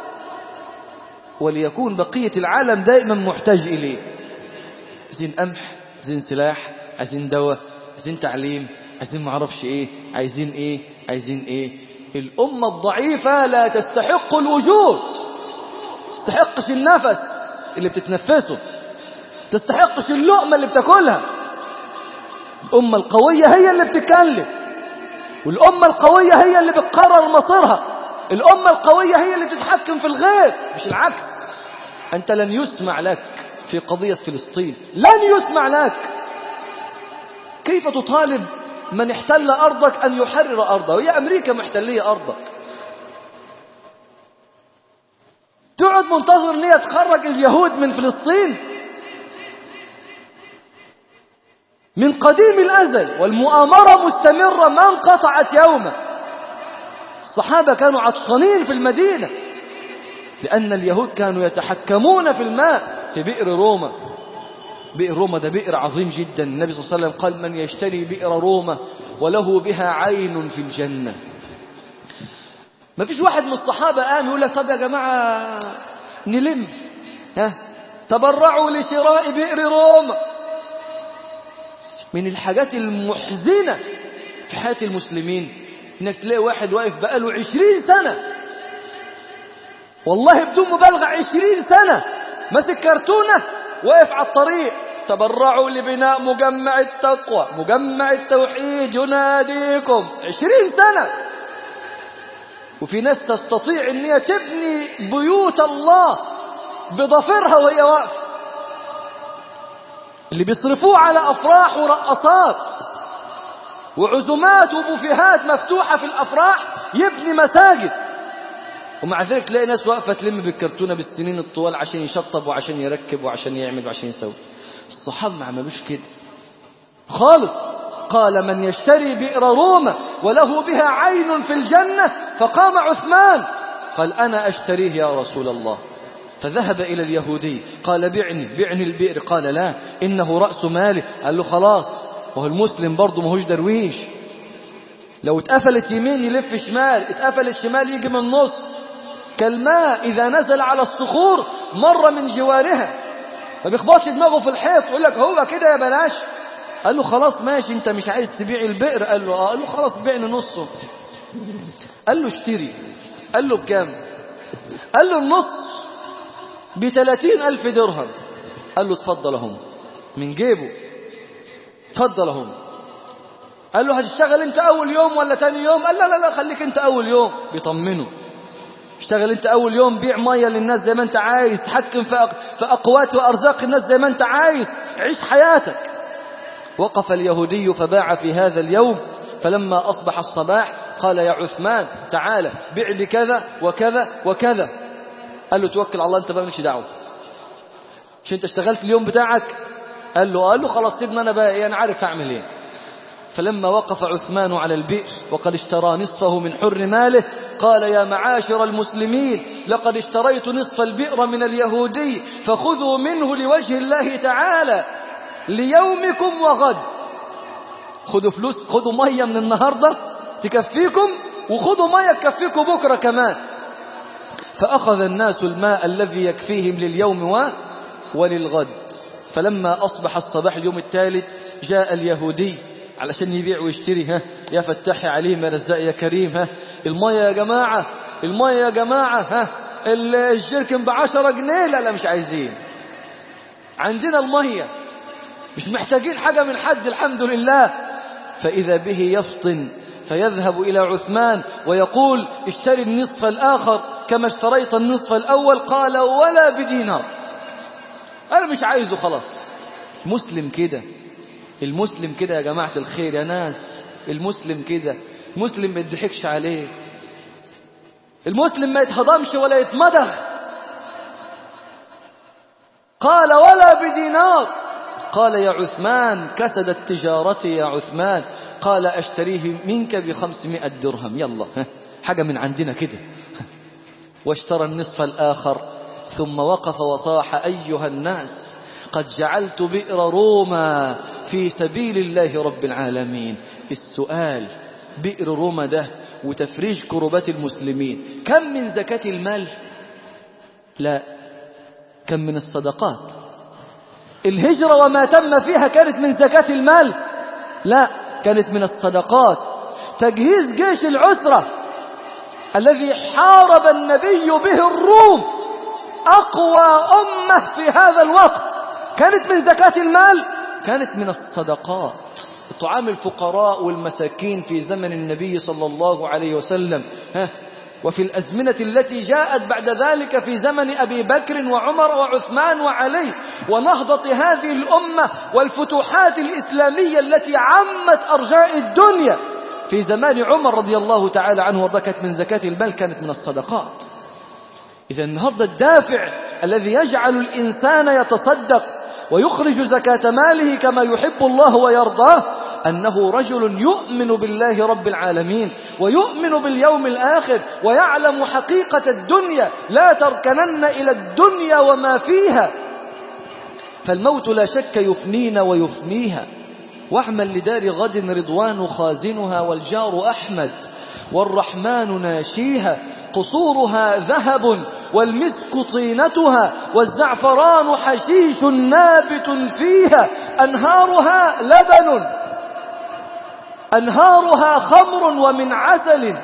وليكون بقية العالم دائما محتاج إليه عايزين قمح عايزين سلاح عايزين دواء عايزين تعليم عايزين معرفش ايه عايزين ايه عايزين ايه الأمة الضعيفة لا تستحق الوجود تستحقش النفس اللي بتتنفسه تستحقش اللقمة اللي بتاكلها الأمة القوية هي اللي بتتكلم والأمة القوية هي اللي بتقرر مصيرها الأمة القوية هي اللي بتتحكم في الغير مش العكس أنت لن يسمع لك في قضية فلسطين لن يسمع لك كيف تطالب من احتل أرضك أن يحرر أرضه وهي أمريكا محتلية أرضك تقعد منتظر ان هي تخرج اليهود من فلسطين من قديم الأزل والمؤامرة مستمرة ما انقطعت يوما الصحابة كانوا عطشانين في المدينة لأن اليهود كانوا يتحكمون في الماء في بئر روما بئر روما ده بئر عظيم جدا النبي صلى الله عليه وسلم قال من يشتري بئر روما وله بها عين في الجنة ما فيش واحد من الصحابة قام يقول لك طب يا جماعة نلم ها تبرعوا لشراء بئر روما من الحاجات المحزنة في حياة المسلمين انك تلاقي واحد واقف بقاله عشرين سنة والله بدون مبالغة عشرين سنة ماسك كرتونة واقف على الطريق تبرعوا لبناء مجمع التقوى مجمع التوحيد يناديكم عشرين سنة وفي ناس تستطيع ان هي تبني بيوت الله بضفرها وهي واقفة اللي بيصرفوه على افراح ورقصات وعزومات وبوفيهات مفتوحة في الافراح يبني مساجد ومع ذلك تلاقي ناس واقفة تلم بالكرتونة بالسنين الطوال عشان يشطب وعشان يركب وعشان يعمل وعشان يسوي الصحابة ما عملوش كده خالص قال من يشتري بئر روما وله بها عين في الجنة فقام عثمان قال أنا أشتريه يا رسول الله فذهب إلى اليهودي قال بعني بعني البئر قال لا إنه رأس ماله قال له خلاص وهو المسلم برضه ماهوش درويش لو اتقفلت يمين يلف شمال اتقفلت شمال يجي من النص كالماء إذا نزل على الصخور مر من جوارها ما بيخبطش دماغه في الحيط يقول لك هو كده يا بلاش قال له خلاص ماشي انت مش عايز تبيع البئر قال له اه قال له خلاص بيعني نصه قال له اشتري قال له بكام قال له النص بثلاثين ألف درهم قال له اتفضل هم من جيبه اتفضل هم قال له هتشتغل انت اول يوم ولا تاني يوم قال لا لا لا خليك انت اول يوم بيطمنه اشتغل انت اول يوم بيع ميه للناس زي ما انت عايز تحكم في في اقوات وارزاق الناس زي ما انت عايز عيش حياتك وقف اليهودي فباع في هذا اليوم فلما أصبح الصباح قال يا عثمان تعالى بيع بكذا وكذا وكذا قال له توكل على الله انت بقى مالكش دعوه مش انت اشتغلت اليوم بتاعك قال له قال له خلاص سيبني انا بقى ايه انا عارف اعمل ايه فلما وقف عثمان على البئر وقد اشترى نصفه من حر ماله قال يا معاشر المسلمين لقد اشتريت نصف البئر من اليهودي فخذوا منه لوجه الله تعالى ليومكم وغد خذوا فلوس خذوا مية من النهاردة تكفيكم وخذوا مية تكفيكم بكرة كمان فأخذ الناس الماء الذي يكفيهم لليوم و... وللغد فلما أصبح الصباح اليوم الثالث جاء اليهودي علشان يبيع ويشتري ها يا فتاح يا عليم يا رزاق يا كريم ها المية يا جماعة المية يا جماعة ها الجركن بعشرة جنيه لا لا مش عايزين عندنا المية مش محتاجين حاجة من حد الحمد لله فإذا به يفطن فيذهب إلى عثمان ويقول اشتري النصف الآخر كما اشتريت النصف الأول قال ولا بدينار أنا مش عايزه خلاص مسلم كده المسلم كده يا جماعة الخير يا ناس المسلم كده مسلم ما يضحكش عليه المسلم ما يتهضمش ولا يتمدغ قال ولا بدينار قال يا عثمان كسدت تجارتي يا عثمان قال أشتريه منك بخمسمائة درهم يلا حاجة من عندنا كده واشترى النصف الآخر ثم وقف وصاح أيها الناس قد جعلت بئر روما في سبيل الله رب العالمين السؤال بئر روما ده وتفريج كربات المسلمين كم من زكاة المال لا كم من الصدقات الهجرة وما تم فيها كانت من زكاة المال لا كانت من الصدقات تجهيز جيش العسرة الذي حارب النبي به الروم أقوى أمة في هذا الوقت كانت من زكاة المال كانت من الصدقات طعام الفقراء والمساكين في زمن النبي صلى الله عليه وسلم ها وفي الأزمنة التي جاءت بعد ذلك في زمن أبي بكر وعمر وعثمان وعلي ونهضة هذه الأمة والفتوحات الإسلامية التي عمت أرجاء الدنيا في زمان عمر رضي الله تعالى عنه وارضاه من زكاة المال كانت من الصدقات إذا النهضة الدافع الذي يجعل الإنسان يتصدق ويخرج زكاة ماله كما يحب الله ويرضاه أنه رجل يؤمن بالله رب العالمين ويؤمن باليوم الآخر ويعلم حقيقة الدنيا لا تركنن إلى الدنيا وما فيها فالموت لا شك يفنينا ويفنيها واعمل لدار غد رضوان خازنها والجار أحمد والرحمن ناشيها قصورها ذهب والمسك طينتها والزعفران حشيش نابت فيها أنهارها لبن أنهارها خمر ومن عسل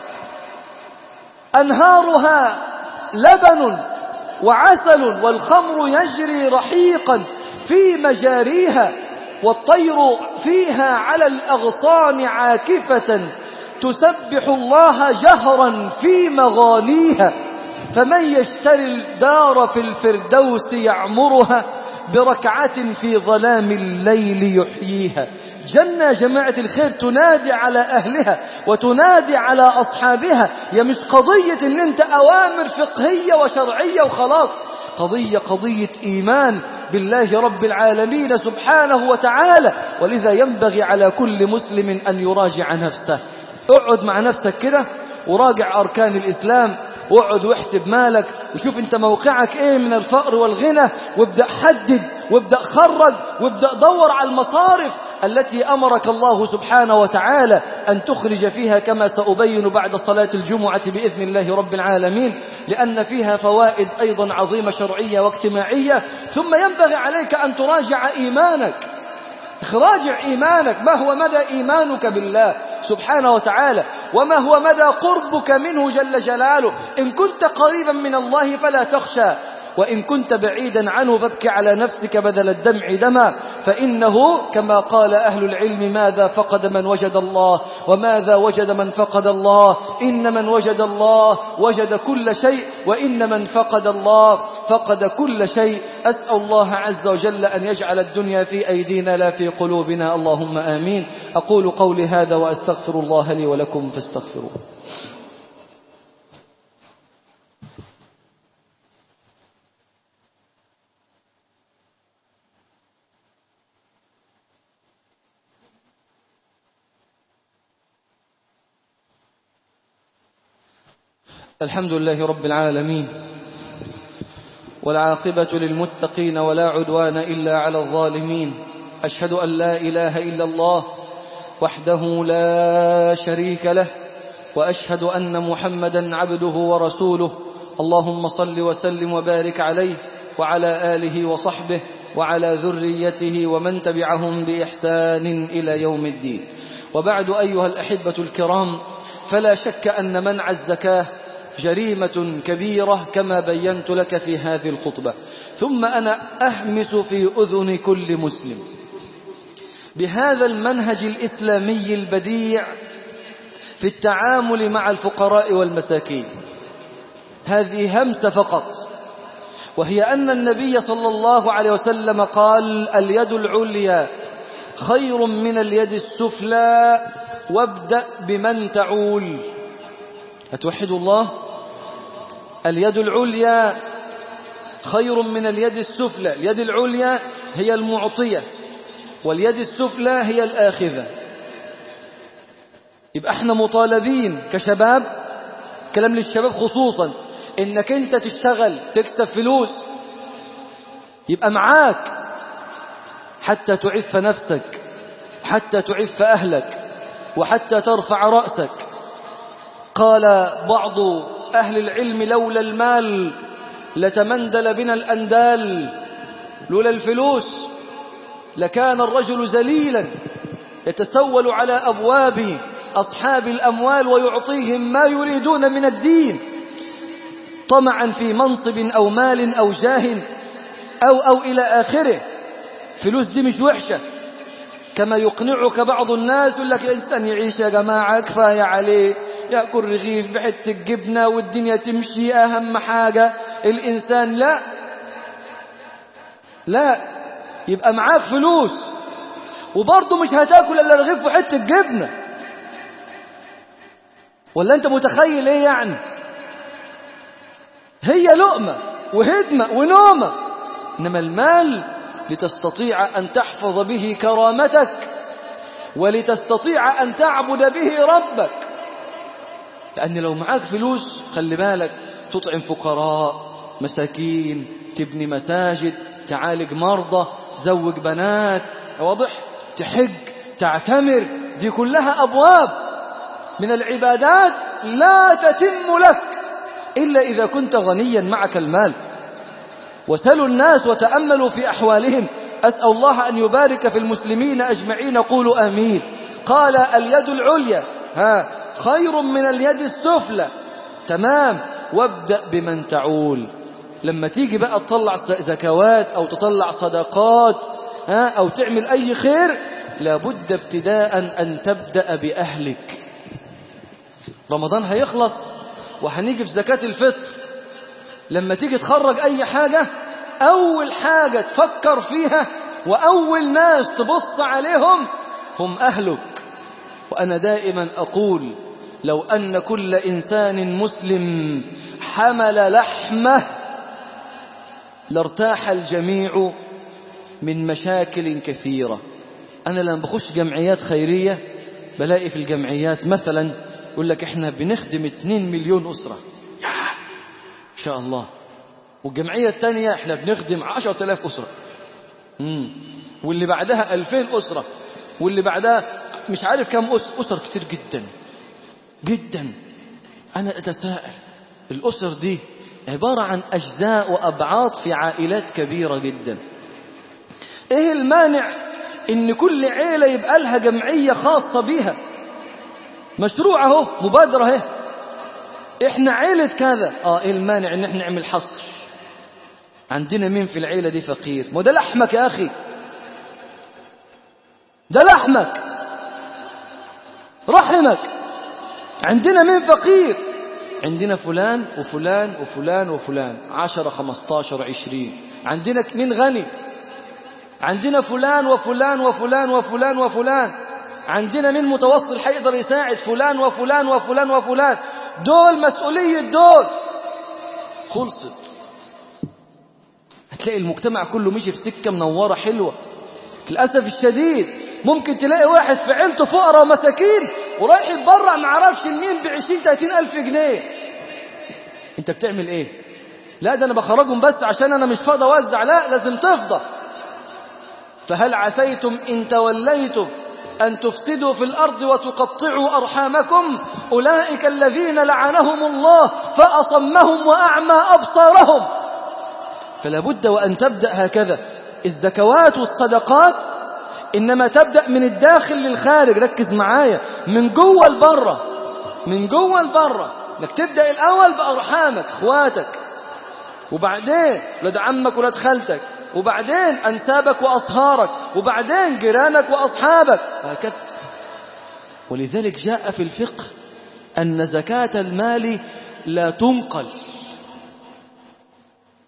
أنهارها لبن وعسل والخمر يجري رحيقا في مجاريها والطير فيها على الأغصان عاكفة تسبح الله جهرا في مغانيها فمن يشتري الدار في الفردوس يعمرها بركعة في ظلام الليل يحييها جنة يا جماعة الخير تنادي على أهلها وتنادي على أصحابها هي مش قضية ان انت أوامر فقهية وشرعية وخلاص قضية قضية إيمان بالله رب العالمين سبحانه وتعالى ولذا ينبغي على كل مسلم أن يراجع نفسه اقعد مع نفسك كده وراجع أركان الإسلام واقعد واحسب مالك وشوف انت موقعك ايه من الفقر والغنى وابدأ حدد وابدأ خرج وابدأ دور على المصارف التي أمرك الله سبحانه وتعالى أن تخرج فيها كما سأبين بعد صلاة الجمعة بإذن الله رب العالمين لأن فيها فوائد أيضا عظيمة شرعية واجتماعية ثم ينبغي عليك أن تراجع إيمانك راجع إيمانك ما هو مدى إيمانك بالله سبحانه وتعالى وما هو مدى قربك منه جل جلاله إن كنت قريبا من الله فلا تخشى وإن كنت بعيدا عنه فابكي على نفسك بدل الدمع دما فإنه كما قال أهل العلم ماذا فقد من وجد الله وماذا وجد من فقد الله إن من وجد الله وجد كل شيء وإن من فقد الله فقد كل شيء أسأل الله عز وجل أن يجعل الدنيا في أيدينا لا في قلوبنا اللهم آمين أقول قولي هذا وأستغفر الله لي ولكم فاستغفروه الحمد لله رب العالمين والعاقبة للمتقين ولا عدوان إلا على الظالمين أشهد أن لا إله إلا الله وحده لا شريك له وأشهد أن محمدا عبده ورسوله اللهم صل وسلم وبارك عليه وعلى آله وصحبه وعلى ذريته ومن تبعهم بإحسان إلى يوم الدين وبعد أيها الأحبة الكرام فلا شك أن منع الزكاة جريمة كبيرة كما بينت لك في هذه الخطبة ثم أنا أهمس في أذن كل مسلم بهذا المنهج الإسلامي البديع في التعامل مع الفقراء والمساكين هذه همسة فقط وهي أن النبي صلى الله عليه وسلم قال اليد العليا خير من اليد السفلى وابدأ بمن تعول أتوحد الله اليد العليا خير من اليد السفلى اليد العليا هي المعطية واليد السفلى هي الآخذة يبقى احنا مطالبين كشباب كلام للشباب خصوصا انك انت تشتغل تكسب فلوس يبقى معاك حتى تعف نفسك حتى تعف أهلك وحتى ترفع رأسك قال بعض أهل العلم لولا المال لتمندل بنا الأندال لولا الفلوس لكان الرجل زليلا يتسول على أبواب أصحاب الأموال ويعطيهم ما يريدون من الدين طمعا في منصب أو مال أو جاه أو أو إلى آخره فلوس دي مش وحشة كما يقنعك بعض الناس يقول لك الإنسان يعيش يا جماعة كفاية عليه يأكل رغيف بحتة جبنة والدنيا تمشي أهم حاجة الإنسان لا لا يبقى معاك فلوس وبرضه مش هتاكل إلا رغيف وحتة جبنة ولا أنت متخيل إيه يعني هي لقمة وهدمة ونومة إنما المال لتستطيع أن تحفظ به كرامتك ولتستطيع أن تعبد به ربك لأن لو معاك فلوس خلي بالك تطعم فقراء مساكين تبني مساجد تعالج مرضى تزوج بنات واضح تحج تعتمر دي كلها أبواب من العبادات لا تتم لك إلا إذا كنت غنيا معك المال وسلوا الناس وتأملوا في أحوالهم أسأل الله أن يبارك في المسلمين أجمعين قولوا آمين قال اليد العليا ها خير من اليد السفلى تمام وابدأ بمن تعول لما تيجي بقى تطلع زكوات أو تطلع صدقات ها أو تعمل أي خير لابد ابتداء أن تبدأ بأهلك رمضان هيخلص وهنيجي في زكاة الفطر لما تيجي تخرج أي حاجة أول حاجة تفكر فيها وأول ناس تبص عليهم هم أهلك وأنا دائما أقول لو أن كل إنسان مسلم حمل لحمه لارتاح الجميع من مشاكل كثيرة أنا لما بخش جمعيات خيرية بلاقي في الجمعيات مثلا يقول لك احنا بنخدم 2 مليون أسرة إن شاء الله والجمعية الثانية احنا بنخدم 10000 أسرة مم. واللي بعدها 2000 أسرة واللي بعدها مش عارف كم أسر أسر كتير جدا جدا أنا أتساءل الأسر دي عبارة عن أجزاء وأبعاد في عائلات كبيرة جدا إيه المانع إن كل عيلة يبقى لها جمعية خاصة بيها مشروع اهو مبادرة اهي احنا عيلة كذا اه ايه المانع ان احنا نعمل حصر عندنا مين في العيلة دي فقير ما ده لحمك يا اخي ده لحمك رحمك عندنا مين فقير عندنا فلان وفلان وفلان وفلان عشرة خمستاشر عشرين عندنا مين غني عندنا فلان وفلان وفلان وفلان وفلان عندنا مين متوسط هيقدر يساعد فلان وفلان وفلان وفلان دول مسؤولية دول خلصت هتلاقي المجتمع كله مشي في سكة منورة حلوة للأسف الشديد ممكن تلاقي واحد في عيلته فقراء ومساكين ورايح يتبرع ما عرفش لمين ب 20 30 ألف جنيه أنت بتعمل إيه؟ لا ده أنا بخرجهم بس عشان أنا مش فاضي أوزع لا لازم تفضى فهل عسيتم إن توليتم أن تفسدوا في الأرض وتقطعوا أرحامكم أولئك الذين لعنهم الله فأصمهم وأعمى أبصارهم فلا بد وأن تبدأ هكذا الزكوات والصدقات إنما تبدأ من الداخل للخارج ركز معايا من جوه لبره من جوه لبره انك تبدأ الأول بأرحامك اخواتك وبعدين ولاد عمك ولاد خالتك وبعدين أنسابك وأصهارك وبعدين جيرانك وأصحابك هكذا ولذلك جاء في الفقه أن زكاة المال لا تنقل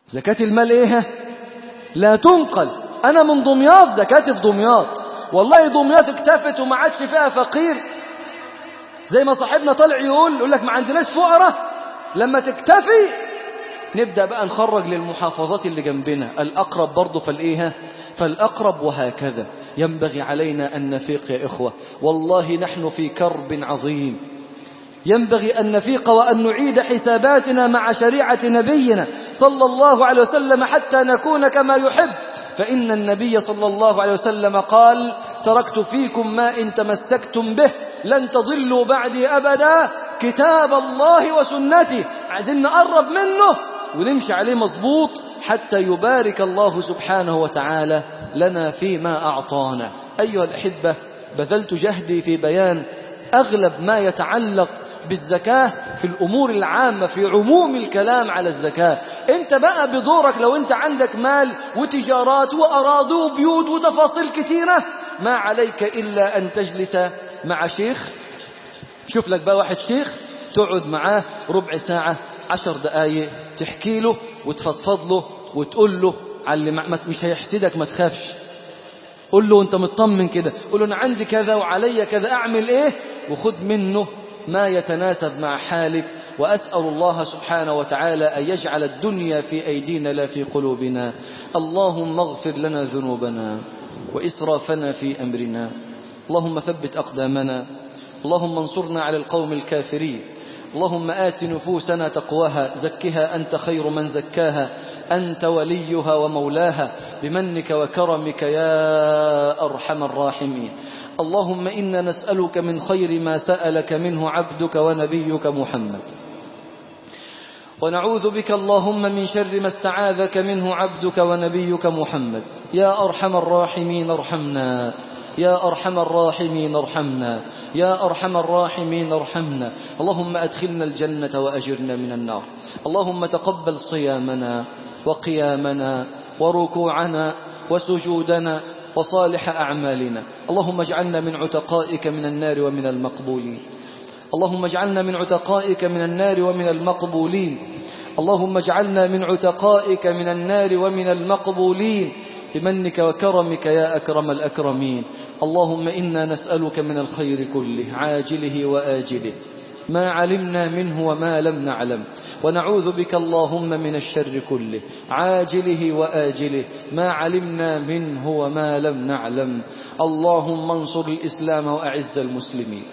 زكاة المال ايه لا تنقل انا من دمياط زكاة في دمياط والله دمياط اكتفت وما عادش فيها فقير زي ما صاحبنا طالع يقول يقول لك ما عندناش فقراء لما تكتفي نبدأ بقى نخرج للمحافظات اللي جنبنا الأقرب برضه فالإيه فالأقرب وهكذا ينبغي علينا أن نفيق يا إخوة والله نحن في كرب عظيم ينبغي أن نفيق وأن نعيد حساباتنا مع شريعة نبينا صلى الله عليه وسلم حتى نكون كما يحب فإن النبي صلى الله عليه وسلم قال تركت فيكم ما إن تمسكتم به لن تضلوا بعدي أبدا كتاب الله وسنتي عايزين نقرب منه ونمشي عليه مظبوط حتى يبارك الله سبحانه وتعالى لنا فيما أعطانا أيها الأحبة بذلت جهدي في بيان أغلب ما يتعلق بالزكاة في الأمور العامة في عموم الكلام على الزكاة أنت بقى بدورك لو أنت عندك مال وتجارات وأراضي وبيوت وتفاصيل كثيرة ما عليك إلا أن تجلس مع شيخ شوف لك بقى واحد شيخ تقعد معاه ربع ساعة عشر دقايق تحكي له وتفضفض له وتقول له على مش هيحسدك ما تخافش قول له انت مطمن كده قول له انا عندي كذا وعلي كذا اعمل ايه وخذ منه ما يتناسب مع حالك وأسأل الله سبحانه وتعالى أن يجعل الدنيا في أيدينا لا في قلوبنا اللهم اغفر لنا ذنوبنا وإسرافنا في أمرنا اللهم ثبت أقدامنا اللهم انصرنا على القوم الكافرين اللهم آت نفوسنا تقواها زكها أنت خير من زكاها أنت وليها ومولاها بمنك وكرمك يا أرحم الراحمين اللهم إنا نسألك من خير ما سألك منه عبدك ونبيك محمد ونعوذ بك اللهم من شر ما استعاذك منه عبدك ونبيك محمد يا أرحم الراحمين ارحمنا يا أرحم الراحمين ارحمنا يا أرحم الراحمين ارحمنا اللهم أدخلنا الجنة وأجرنا من النار اللهم تقبل صيامنا وقيامنا وركوعنا وسجودنا وصالح أعمالنا اللهم اجعلنا من عتقائك من النار ومن المقبولين اللهم اجعلنا من عتقائك من النار ومن المقبولين اللهم اجعلنا من عتقائك من النار ومن المقبولين بمنك وكرمك يا أكرم الأكرمين اللهم إنا نسألك من الخير كله عاجله وآجله ما علمنا منه وما لم نعلم ونعوذ بك اللهم من الشر كله عاجله وآجله ما علمنا منه وما لم نعلم اللهم انصر الإسلام وأعز المسلمين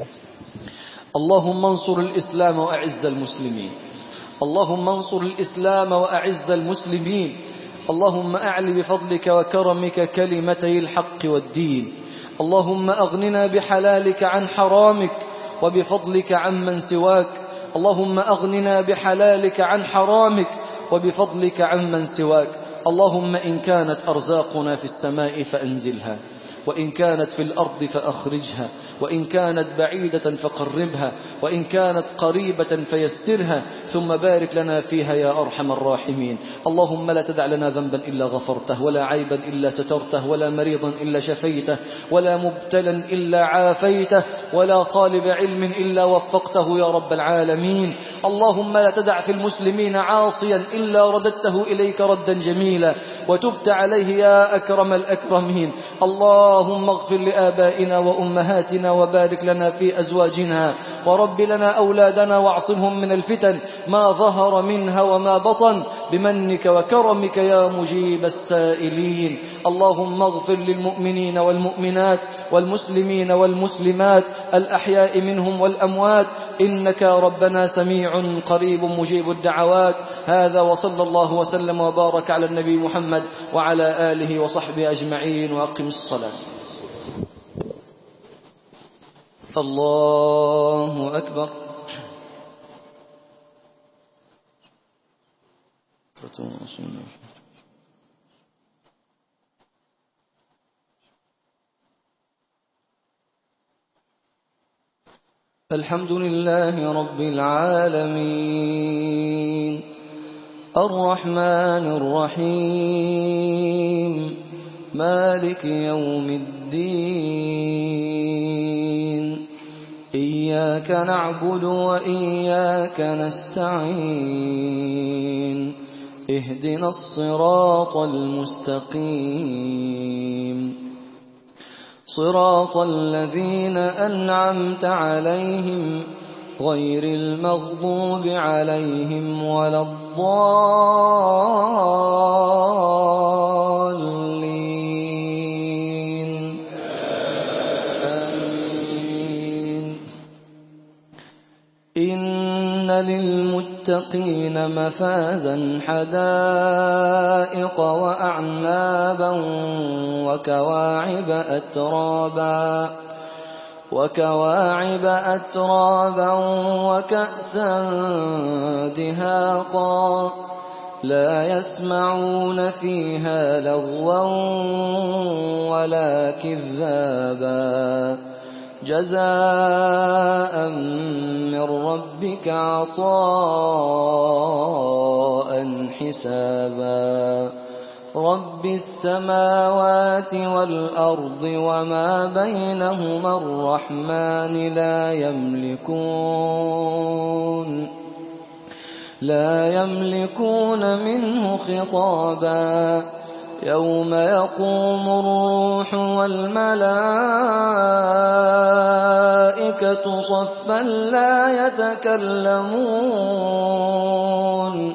اللهم انصر الإسلام وأعز المسلمين اللهم انصر الإسلام وأعز المسلمين اللهم أعل بفضلك وكرمك كلمتي الحق والدين اللهم أغننا بحلالك عن حرامك وبفضلك عمن سواك اللهم أغننا بحلالك عن حرامك وبفضلك عمن سواك اللهم إن كانت أرزاقنا في السماء فأنزلها وإن كانت في الأرض فأخرجها وإن كانت بعيدة فقربها وإن كانت قريبة فيسرها ثم بارك لنا فيها يا أرحم الراحمين اللهم لا تدع لنا ذنبا إلا غفرته ولا عيبا إلا سترته ولا مريضا إلا شفيته ولا مبتلا إلا عافيته ولا طالب علم إلا وفقته يا رب العالمين اللهم لا تدع في المسلمين عاصيا إلا رددته إليك ردا جميلا وتبت عليه يا أكرم الأكرمين اللهم اغفر لآبائنا وأمهاتنا وبارك لنا في أزواجنا ورب لنا أولادنا واعصمهم من الفتن ما ظهر منها وما بطن بمنك وكرمك يا مجيب السائلين اللهم اغفر للمؤمنين والمؤمنات والمسلمين والمسلمات الأحياء منهم والأموات إنك ربنا سميع قريب مجيب الدعوات هذا وصلى الله وسلم وبارك على النبي محمد وعلى آله وصحبه أجمعين وأقم الصلاة الله أكبر الحمد لله رب العالمين الرحمن الرحيم مالك يوم الدين إياك نعبد وإياك نستعين اهدنا الصراط المستقيم صراط الذين أنعمت عليهم غير المغضوب عليهم ولا الضالين آمين إن للمتقين مفازا حدائق وأعنابا وكواعب أترابا وكواعب أترابا وكأسا دهاقا لا يسمعون فيها لغوا ولا كذابا جزاء من ربك عطاء حسابا رب السماوات والأرض وما بينهما الرحمن لا يملكون لا يملكون منه خطابا يوم يقوم الروح والملائكة صفا لا يتكلمون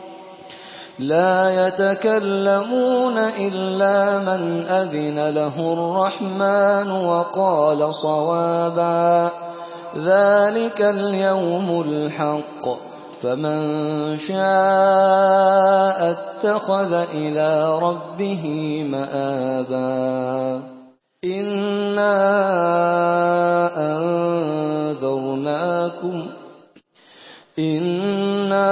لا يتكلمون إلا من أذن له الرحمن وقال صوابا ذلك اليوم الحق فمن شاء اتخذ إلى ربه مآبا إنا أنذرناكم إنا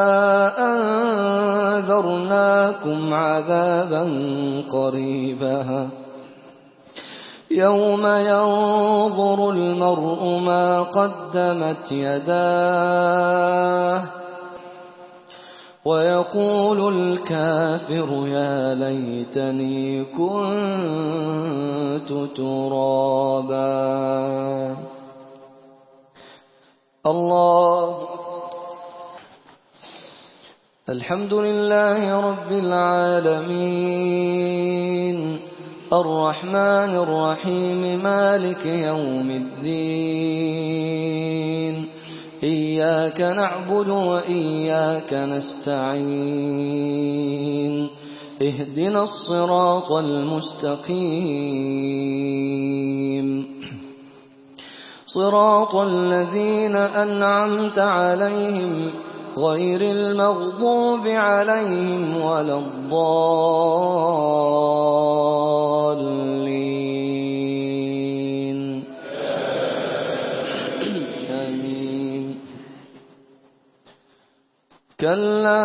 أنذرناكم عذابا قريبا يوم ينظر المرء ما قدمت يداه ويقول الكافر يا ليتني كنت ترابا الله الحمد لله رب العالمين الرحمن الرحيم مالك يوم الدين إياك نعبد وإياك نستعين اهدنا الصراط المستقيم صراط الذين أنعمت عليهم غير المغضوب عليهم ولا الضالين آمين كلا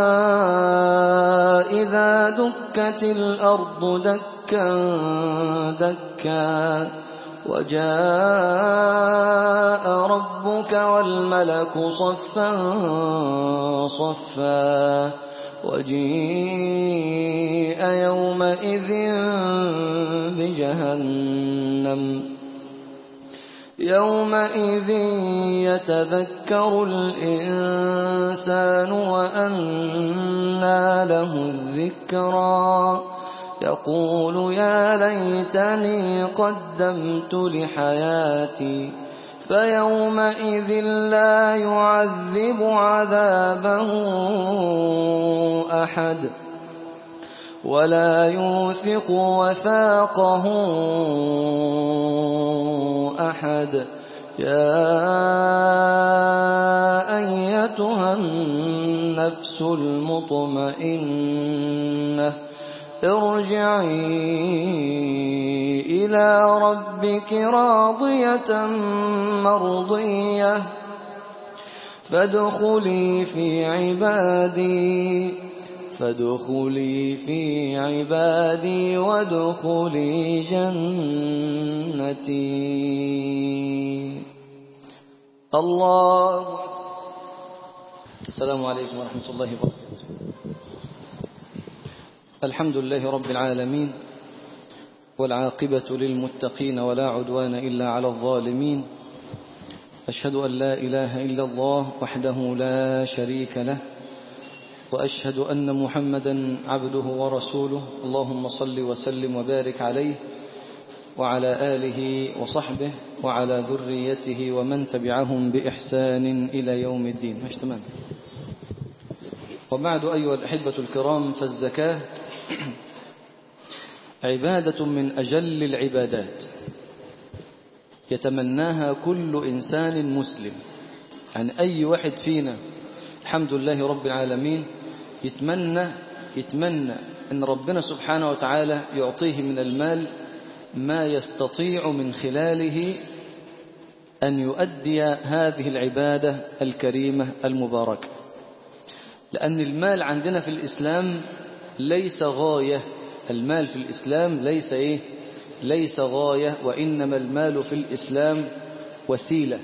إذا دكت الأرض دكا دكا وجاء ربك والملك صفا صفا وجيء يومئذ بجهنم يومئذ يتذكر الإنسان وأنى له الذكرى يقول يا ليتني قدمت لحياتي فيومئذ لا يعذب عذابه أحد ولا يوثق وثاقه أحد يا أيتها النفس المطمئنة ارجعي إلى ربك راضية مرضية فادخلي في عبادي فادخلي في عبادي وادخلي جنتي الله السلام عليكم ورحمة الله وبركاته الحمد لله رب العالمين والعاقبة للمتقين ولا عدوان إلا على الظالمين أشهد أن لا إله إلا الله وحده لا شريك له وأشهد أن محمدا عبده ورسوله اللهم صل وسلم وبارك عليه وعلى آله وصحبه وعلى ذريته ومن تبعهم بإحسان إلى يوم الدين مش تمام وبعد أيها الأحبة الكرام فالزكاة عبادة من أجل العبادات يتمناها كل إنسان مسلم يعني أي واحد فينا الحمد لله رب العالمين يتمنى يتمنى أن ربنا سبحانه وتعالى يعطيه من المال ما يستطيع من خلاله أن يؤدي هذه العبادة الكريمة المباركة لأن المال عندنا في الإسلام ليس غاية المال في الإسلام ليس إيه ليس غاية وإنما المال في الإسلام وسيلة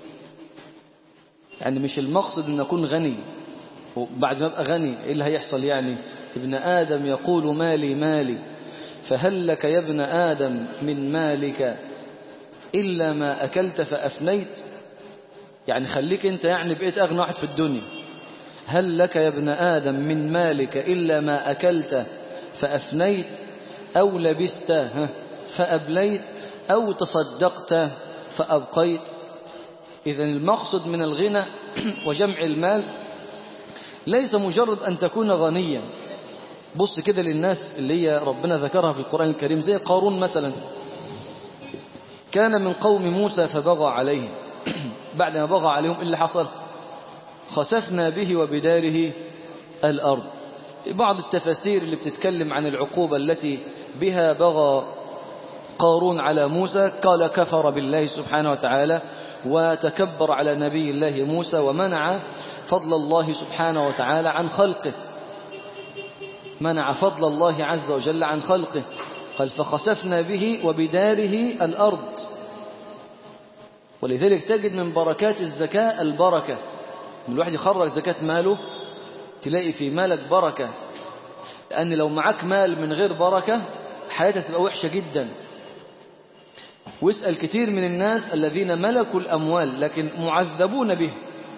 يعني مش المقصد أن أكون غني وبعد ما أبقى غني إيه اللي هيحصل يعني ابن آدم يقول مالي مالي فهل لك يا ابن آدم من مالك إلا ما أكلت فأفنيت يعني خليك أنت يعني بقيت أغنى واحد في الدنيا هل لك يا ابن آدم من مالك إلا ما أكلت فأفنيت أو لبست فأبليت أو تصدقت فأبقيت إذا المقصد من الغنى وجمع المال ليس مجرد أن تكون غنيا بص كده للناس اللي هي ربنا ذكرها في القرآن الكريم زي قارون مثلا كان من قوم موسى فبغى عليهم بعد ما بغى عليهم اللي حصل خسفنا به وبداره الأرض بعض التفاسير اللي بتتكلم عن العقوبة التي بها بغى قارون على موسى قال كفر بالله سبحانه وتعالى وتكبر على نبي الله موسى ومنع فضل الله سبحانه وتعالى عن خلقه منع فضل الله عز وجل عن خلقه قال فخسفنا به وبداره الأرض ولذلك تجد من بركات الزكاة البركة من الواحد يخرج زكاة ماله تلاقي في مالك بركة لأن لو معك مال من غير بركة حياتك تبقى وحشة جدا واسأل كتير من الناس الذين ملكوا الأموال لكن معذبون به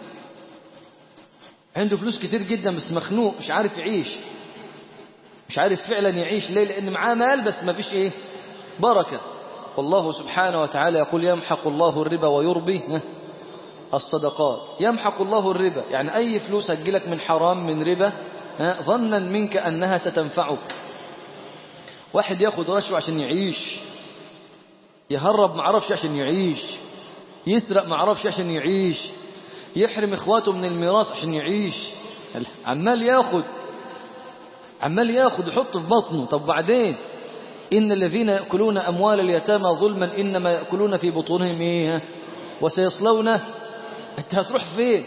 عنده فلوس كتير جدا بس مخنوق مش عارف يعيش مش عارف فعلا يعيش ليه لأن معاه مال بس ما فيش إيه بركة والله سبحانه وتعالى يقول يمحق الله الربا ويربي الصدقات يمحق الله الربا يعني أي فلوس هتجيلك من حرام من ربا ظنا منك أنها ستنفعك واحد ياخد رشوة عشان يعيش يهرب معرفش عشان يعيش يسرق معرفش عشان يعيش يحرم اخواته من الميراث عشان يعيش عمال ياخد عمال ياخد يحط في بطنه طب بعدين إن الذين يأكلون أموال اليتامى ظلما إنما يأكلون في بطونهم إيه وسيصلون أنت هتروح فين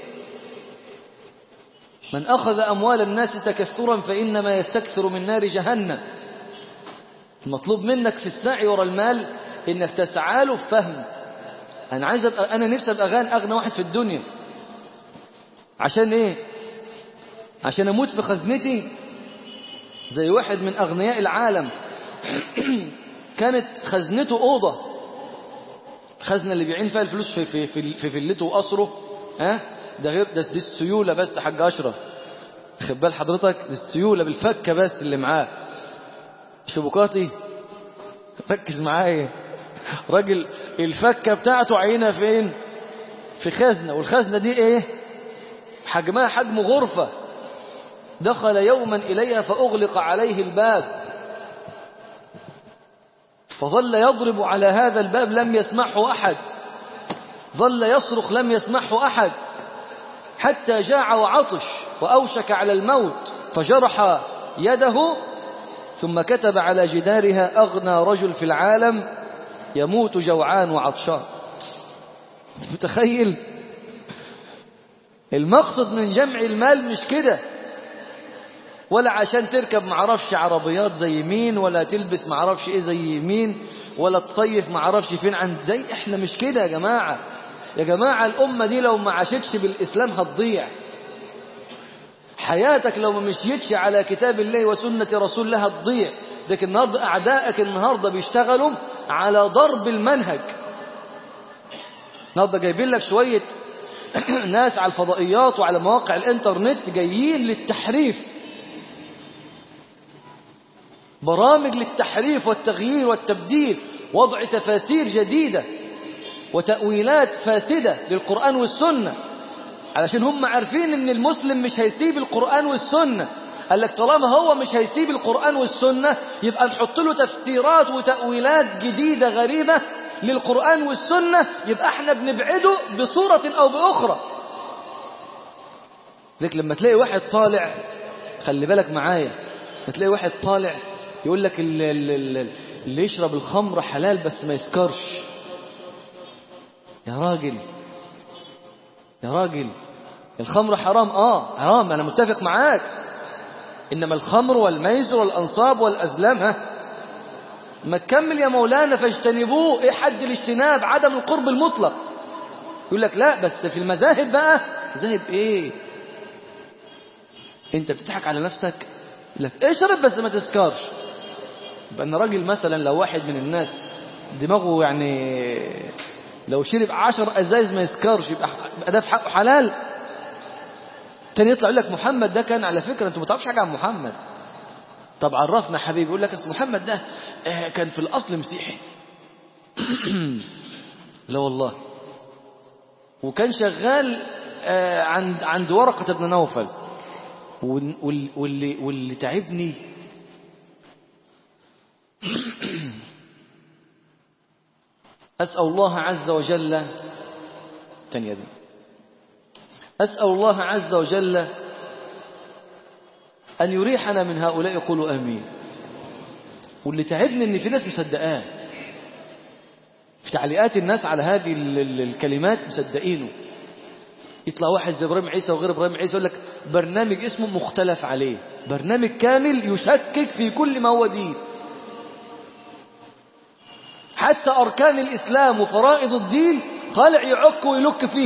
من أخذ أموال الناس تكثرا فإنما يستكثر من نار جهنم المطلوب منك في السعي ورا المال إنك تسعى له في فهم أنا عايز أبقى أنا نفسي أبقى غان أغنى واحد في الدنيا عشان إيه عشان أموت في خزنتي زي واحد من أغنياء العالم كانت خزنته أوضة خزنة اللي بيعين فيها الفلوس في في في, في فيلته وقصره ها ده غير ده دي السيولة بس حاج أشرف خد بال حضرتك دي السيولة بالفكة بس اللي معاه شبكاتي ركز معايا راجل الفكة بتاعته عينها فين في خزنة والخزنة دي ايه حجمها حجم غرفة دخل يوما إليها فأغلق عليه الباب فظل يضرب على هذا الباب لم يسمعه أحد ظل يصرخ لم يسمعه أحد حتى جاع وعطش وأوشك على الموت فجرح يده ثم كتب على جدارها أغنى رجل في العالم يموت جوعان وعطشان متخيل المقصد من جمع المال مش كده ولا عشان تركب معرفش عربيات زي مين ولا تلبس معرفش ايه زي مين ولا تصيف معرفش فين عند زي احنا مش كده يا جماعة يا جماعة الأمة دي لو ما عاشتش بالإسلام هتضيع حياتك لو ما مشيتش على كتاب الله وسنة رسول الله هتضيع لكن النهاردة أعدائك النهاردة بيشتغلوا على ضرب المنهج النهاردة جايبين لك شوية ناس على الفضائيات وعلى مواقع الانترنت جايين للتحريف برامج للتحريف والتغيير والتبديل وضع تفاسير جديدة وتأويلات فاسدة للقرآن والسنة علشان هم عارفين ان المسلم مش هيسيب القرآن والسنة قال لك طالما هو مش هيسيب القرآن والسنة يبقى نحط له تفسيرات وتأويلات جديدة غريبة للقرآن والسنة يبقى احنا بنبعده بصورة او بأخرى لك لما تلاقي واحد طالع خلي بالك معايا تلاقي واحد طالع يقول لك اللي, اللي, اللي يشرب الخمر حلال بس ما يسكرش يا راجل يا راجل الخمر حرام اه حرام انا متفق معاك انما الخمر والميسر والانصاب والازلام ها ما تكمل يا مولانا فاجتنبوه ايه حد الاجتناب عدم القرب المطلق يقول لك لا بس في المذاهب بقى مذاهب ايه انت بتضحك على نفسك يقول لك اشرب بس ما تسكرش يبقى ان راجل مثلا لو واحد من الناس دماغه يعني لو شرب عشر ازايز ما يسكرش يبقى ده في حقه حلال تاني يطلع يقول لك محمد ده كان على فكرة انتوا ما تعرفش حاجة عن محمد طب عرفنا حبيبي يقول لك اصل محمد ده كان في الأصل مسيحي لا والله وكان شغال عند عند ورقة بن نوفل واللي, واللي تعبني أسأل الله عز وجل تانية دي أسأل الله عز وجل أن يريحنا من هؤلاء يقولوا آمين واللي تعبني أن في ناس مصدقاه في تعليقات الناس على هذه الكلمات مصدقينه يطلع واحد زي إبراهيم عيسى وغير إبراهيم عيسى يقول لك برنامج اسمه مختلف عليه برنامج كامل يشكك في كل ما هو دين حتى أركان الإسلام وفرائض الدين طالع يعك ويلك فيه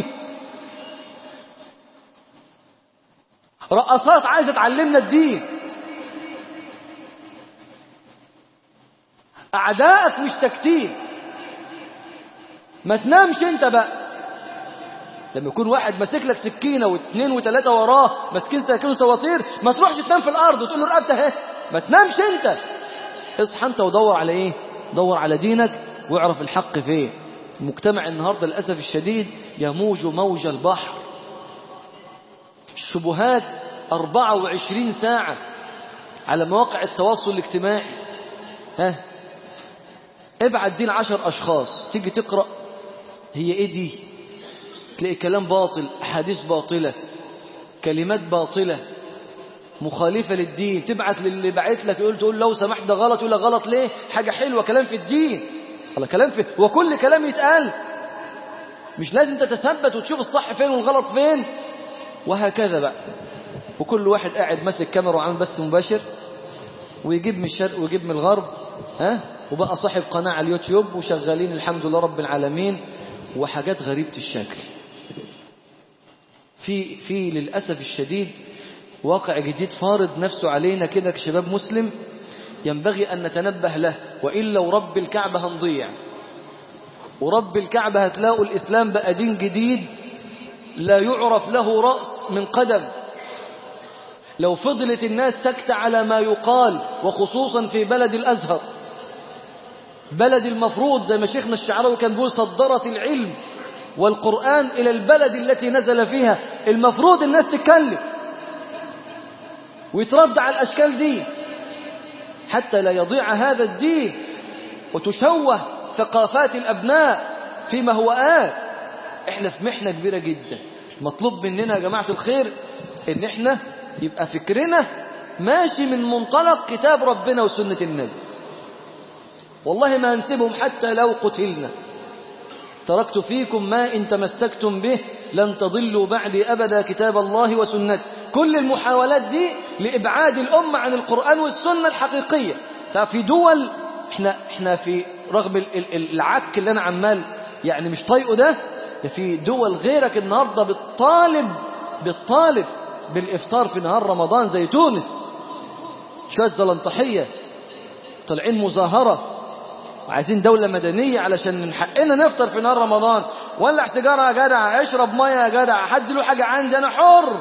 رقصات عايزة تعلمنا الدين أعدائك مش ساكتين ما تنامش انت بقى لما يكون واحد ماسك لك سكينة واثنين وثلاثة وراه ماسكين سكين وسواطير ما تروحش تنام في الأرض وتقول له رقبتها اهي ما تنامش انت اصحى انت ودور على ايه دور على دينك واعرف الحق فين المجتمع النهاردة للأسف الشديد يموج موج البحر الشبهات 24 ساعة على مواقع التواصل الاجتماعي ها ابعت دي لعشر أشخاص تيجي تقرأ هي ايه دي تلاقي كلام باطل أحاديث باطلة كلمات باطلة مخالفة للدين تبعت للي بعت لك يقول تقول لو سمحت ده غلط يقول لك غلط ليه حاجة حلوة كلام في الدين الله كلام في وكل كلام يتقال مش لازم تتثبت وتشوف الصح فين والغلط فين وهكذا بقى وكل واحد قاعد ماسك كاميرا وعامل بث مباشر ويجيب من الشرق ويجيب من الغرب ها وبقى صاحب قناة على اليوتيوب وشغالين الحمد لله رب العالمين وحاجات غريبة الشكل في في للأسف الشديد واقع جديد فارض نفسه علينا كده كشباب مسلم ينبغي أن نتنبه له وإلا ورب الكعبة هنضيع ورب الكعبة هتلاقوا الإسلام بقى دين جديد لا يعرف له رأس من قدم لو فضلت الناس سكت على ما يقال وخصوصا في بلد الأزهر بلد المفروض زي ما شيخنا الشعراوي كان بيقول صدرت العلم والقرآن إلى البلد التي نزل فيها المفروض الناس تتكلم ويترد على الأشكال دي حتى لا يضيع هذا الدين وتشوه ثقافات الأبناء فيما هو آت احنا في محنة كبيرة جدا مطلوب مننا يا جماعة الخير ان احنا يبقى فكرنا ماشي من منطلق كتاب ربنا وسنة النبي والله ما هنسيبهم حتى لو قتلنا تركت فيكم ما إن تمسكتم به لن تضلوا بعدي أبدا كتاب الله وسنته كل المحاولات دي لإبعاد الأمة عن القرآن والسنة الحقيقية في دول احنا, احنا في رغم العك اللي أنا عمال يعني مش طايقه ده ده في دول غيرك النهاردة بالطالب بالطالب بالإفطار في نهار رمضان زي تونس شوية زلنطحية طالعين مظاهرة وعايزين دولة مدنية علشان من حقنا نفطر في نهار رمضان ولع سيجارة يا جدع اشرب مية يا جدع حد له حاجة عندي أنا حر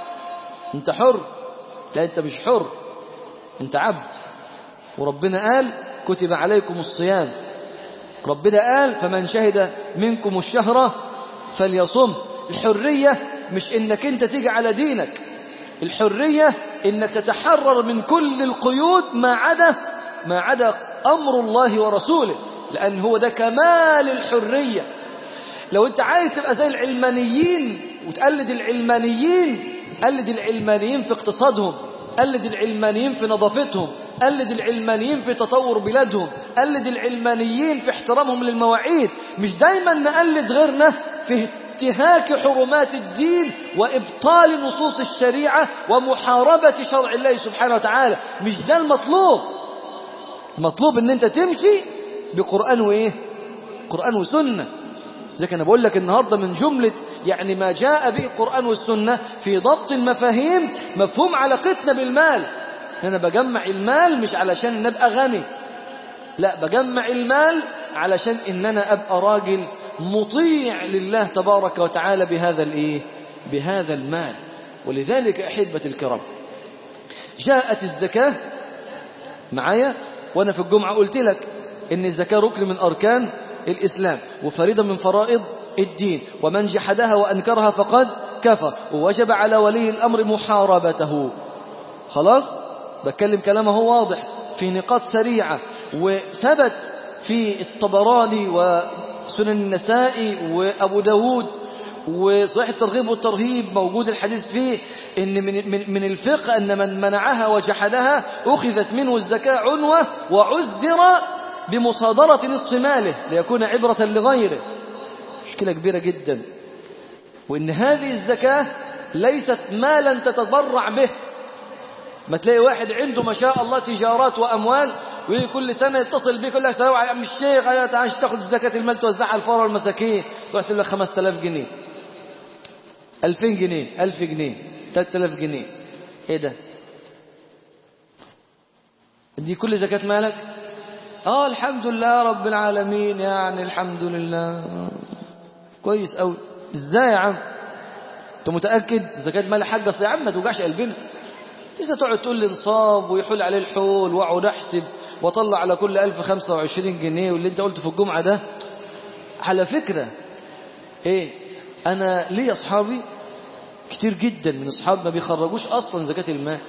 أنت حر لا أنت مش حر أنت عبد وربنا قال كتب عليكم الصيام ربنا قال فمن شهد منكم الشهر فليصم الحرية مش انك انت تيجي على دينك الحرية انك تتحرر من كل القيود ما عدا ما عدا امر الله ورسوله لان هو ده كمال الحرية لو انت عايز تبقى زي العلمانيين وتقلد العلمانيين قلد العلمانيين في اقتصادهم قلد العلمانيين في نظافتهم قلد العلمانيين في تطور بلادهم قلد العلمانيين في احترامهم للمواعيد مش دايما نقلد غيرنا في انتهاك حرمات الدين وإبطال نصوص الشريعة ومحاربة شرع الله سبحانه وتعالى مش ده المطلوب المطلوب ان انت تمشي بقرآن وايه قرآن وسنة زي كان بقول لك النهاردة من جملة يعني ما جاء به القرآن والسنة في ضبط المفاهيم مفهوم علاقتنا بالمال أنا بجمع المال مش علشان نبقى غني لا بجمع المال علشان إن أنا أبقى راجل مطيع لله تبارك وتعالى بهذا الإيه بهذا المال ولذلك أحبة الكرام جاءت الزكاة معايا وأنا في الجمعة قلت لك إن الزكاة ركن من أركان الإسلام وفريضة من فرائض الدين ومن جحدها وأنكرها فقد كفر ووجب على ولي الأمر محاربته خلاص بتكلم كلامه واضح في نقاط سريعة وثبت في الطبراني وسنن النسائي وأبو داود وصحيح الترغيب والترهيب موجود الحديث فيه ان من من من الفقه ان من منعها وجحدها اخذت منه الزكاه عنوه وعزر بمصادره نصف ماله ليكون عبره لغيره مشكله كبيره جدا وان هذه الزكاه ليست مالا تتضرع به ما تلاقي واحد عنده ما شاء الله تجارات واموال ويجي كل سنه يتصل بيك يقول لك سلام عليكم يا عم الشيخ ايوه تعال تاخذ زكاه المال توزعها على الفقراء والمساكين تروح تقول لك 5000 جنيه 2000 جنيه 1000 جنيه 3000 جنيه ايه ده دي كل زكاة مالك اه الحمد لله رب العالمين يعني الحمد لله كويس قوي ازاي يا عم انت متأكد زكاة مال حاجة اصل يا عم ما توجعش قلبنا لسه تقعد تقول لي نصاب ويحول عليه الحول واقعد احسب واطلع على كل 1025 جنيه واللي انت قلته في الجمعة ده على فكرة ايه انا لي اصحابي كتير جدا من اصحاب ما بيخرجوش اصلا زكاة المال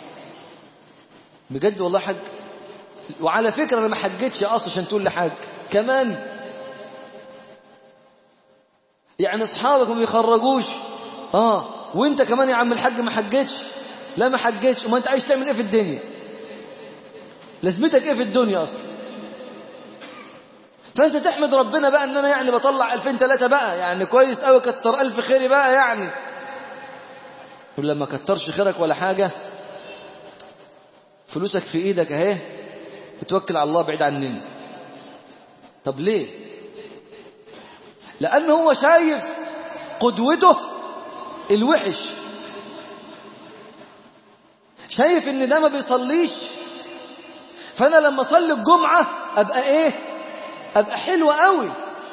بجد والله حاج وعلى فكرة انا ما حجتش اصلا عشان تقول لي حاج كمان يعني اصحابك ما بيخرجوش اه وانت كمان يا عم الحاج ما حجتش لا ما حجتش وما انت عايز تعمل ايه في الدنيا لازمتك ايه في الدنيا اصلا فانت تحمد ربنا بقى ان انا يعني بطلع 2000 3 بقى يعني كويس قوي كتر الف خيري بقى يعني ولا ما كترش خيرك ولا حاجة فلوسك في ايدك اهي بتوكل على الله بعيد عننا طب ليه لان هو شايف قدوته الوحش شايف ان ده ما بيصليش فانا لما اصلي الجمعة ابقى ايه ابقى حلو قوي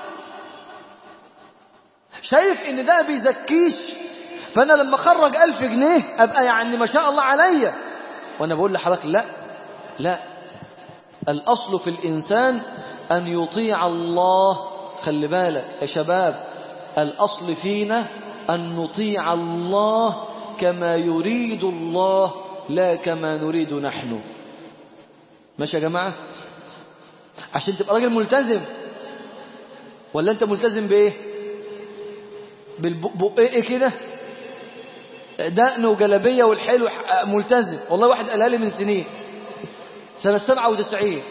شايف ان ده بيزكيش فانا لما اخرج ألف جنيه ابقى يعني ما شاء الله عليا وانا بقول لحضرتك لا لا الاصل في الانسان ان يطيع الله خلي بالك يا شباب الاصل فينا ان نطيع الله كما يريد الله لا كما نريد نحن ماشي يا جماعه عشان تبقى راجل ملتزم ولا انت ملتزم بايه بالبق ايه كده دقن وجلبية والحلو ملتزم والله واحد قالها لي من سنين سنة سبعة وتسعين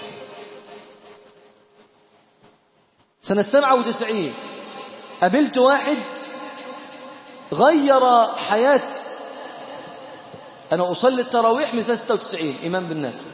سنة سبعة وتسعين قابلت واحد غير حياتي أنا أصلي التراويح من سنة 96 إمام بالناس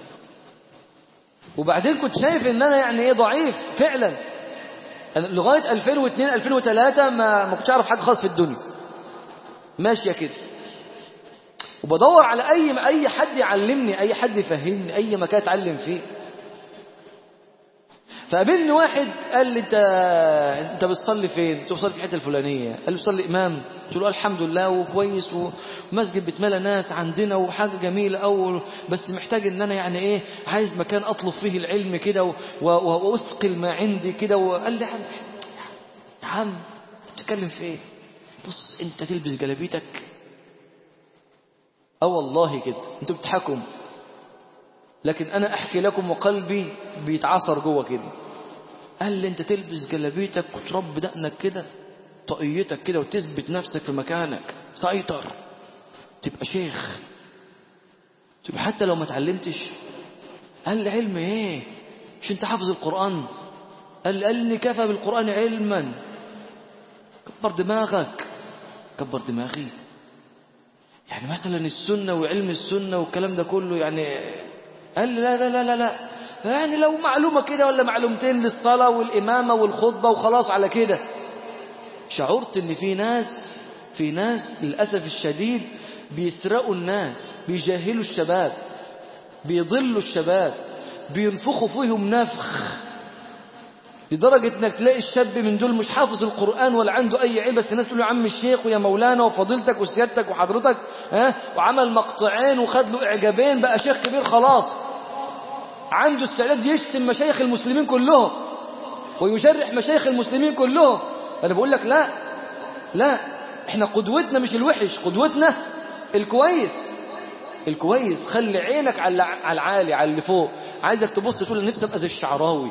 وبعدين كنت شايف ان انا يعني ايه ضعيف فعلا أنا لغايه 2002 2003 ما ما كنتش اعرف حاجه خالص في الدنيا ماشيه كده وبدور على اي اي حد يعلمني اي حد يفهمني اي مكان اتعلم فيه فقابلني واحد قال لي انت انت بتصلي فين؟ قلت له بصلي في الحته الفلانيه قال لي بتصلي امام قلت له الحمد لله وكويس ومسجد بيتملى ناس عندنا وحاجه جميله قوي بس محتاج ان انا يعني ايه عايز مكان اطلب فيه العلم كده و- و- واثقل ما عندي كده وقال لي يا عم يا عم بتتكلم في ايه؟ بص انت تلبس جلابيتك اه والله كده انتوا بتضحكوا لكن انا احكي لكم وقلبي بيتعصر جوه كده قال لي انت تلبس جلابيتك وترب دقنك كده طاقيتك كده وتثبت نفسك في مكانك سيطر تبقى شيخ تبقى حتى لو ما اتعلمتش قال لي علم ايه مش انت حافظ القرآن قال لي قال لي كفى بالقرآن علما كبر دماغك كبر دماغي يعني مثلا السنة وعلم السنة والكلام ده كله يعني قال لي لا لا لا لا لا يعني لو معلومة كده ولا معلومتين للصلاة والإمامة والخطبة وخلاص على كده شعرت ان في ناس في ناس للأسف الشديد بيسرقوا الناس بيجاهلوا الشباب بيضلوا الشباب بينفخوا فيهم نفخ لدرجة انك تلاقي الشاب من دول مش حافظ القرآن ولا عنده اي علم بس الناس تقول له يا عم الشيخ ويا مولانا وفضيلتك وسيادتك وحضرتك ها وعمل مقطعين وخد له اعجابين بقى شيخ كبير خلاص عنده استعداد يشتم مشايخ المسلمين كلهم ويجرح مشايخ المسلمين كلهم انا بقول لك لا لا احنا قدوتنا مش الوحش قدوتنا الكويس الكويس خلي عينك على على العالي على اللي فوق عايزك تبص تقول انا نفسي ابقى زي الشعراوي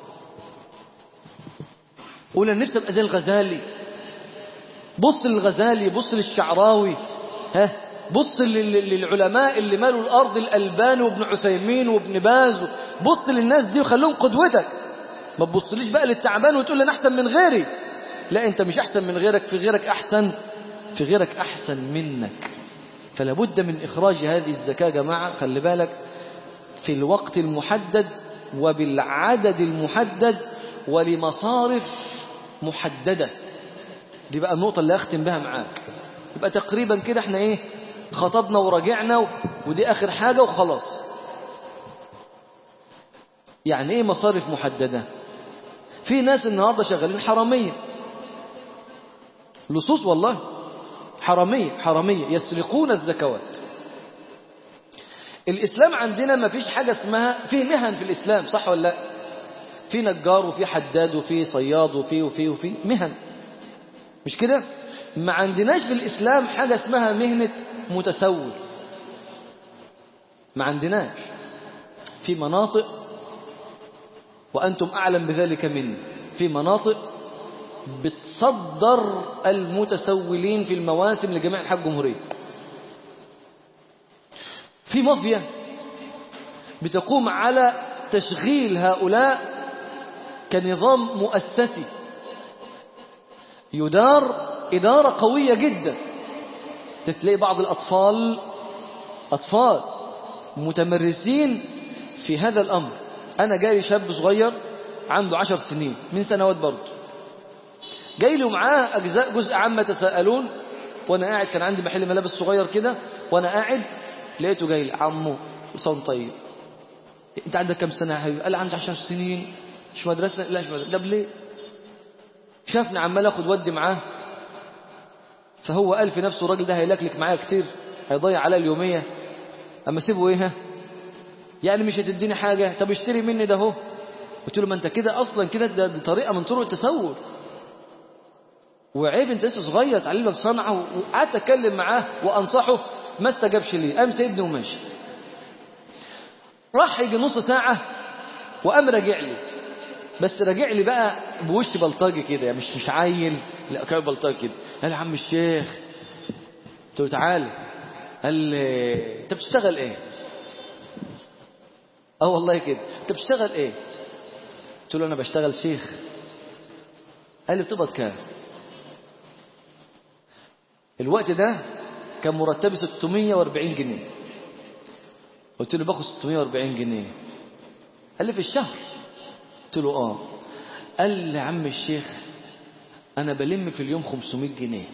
قول انا نفسي ابقى زي الغزالي بص للغزالي بص للشعراوي ها بص لل- للعلماء اللي مالوا الارض الالباني وابن عثيمين وابن باز بص للناس دي وخليهم قدوتك ما تبصليش بقى للتعبان وتقول لي انا احسن من غيري لا انت مش احسن من غيرك في غيرك احسن في غيرك احسن منك فلا بد من اخراج هذه الزكاه يا جماعه خلي بالك في الوقت المحدد وبالعدد المحدد ولمصارف محددة دي بقى النقطة اللي أختم بها معاك يبقى تقريبا كده احنا ايه خطبنا وراجعنا و- ودي آخر حاجة وخلاص يعني ايه مصارف محددة في ناس النهاردة شغالين حرامية لصوص والله حرامية حرامية يسرقون الزكوات الإسلام عندنا ما فيش حاجة اسمها في مهن في الإسلام صح ولا لا في نجار وفي حداد وفي صياد وفي وفي وفي مهن مش كده ما عندناش في الإسلام حاجة اسمها مهنة متسول ما عندناش في مناطق وأنتم أعلم بذلك مني في مناطق بتصدر المتسولين في المواسم لجميع أنحاء الجمهورية في مافيا بتقوم على تشغيل هؤلاء كنظام مؤسسي يدار إدارة قوية جدا تلاقي بعض الأطفال أطفال متمرسين في هذا الأمر أنا جاي شاب صغير عنده عشر سنين من سنوات برضه جاي له معاه أجزاء جزء عامة تساءلون وأنا قاعد كان عندي محل ملابس صغير كده وأنا قاعد لقيته جاي لي عمو لسان طيب أنت عندك كم سنة يا حبيبي؟ قال عندي عشر سنين مش مدرسة لا مش مدرسة طب ليه شافني عمال اخد ودي معاه فهو قال في نفسه الراجل ده هيلكلك معايا كتير هيضيع عليا اليومية اما سيبه ايه ها يعني مش هتديني حاجة طب اشتري مني ده اهو قلت له ما انت كده اصلا كده ده دي طريقة من طرق التسول وعيب انت لسه صغير تعلمك صنعة وقعدت اتكلم معاه وانصحه ما استجابش لي قام سيبني وماشي راح يجي نص ساعة وقام راجع لي بس راجع لي بقى بوش بلطجي كده يعني مش مش عيل لا كان بلطجي كده قال يا عم الشيخ قلت له تعالى قال لي انت بتشتغل ايه اه والله كده انت بتشتغل ايه قلت له انا بشتغل شيخ قال لي بتقبض كام الوقت ده كان مرتبي 640 جنيه قلت له باخد 640 جنيه قال لي في الشهر قلت له اه قال لي يا عم الشيخ انا بلم في اليوم 500 جنيه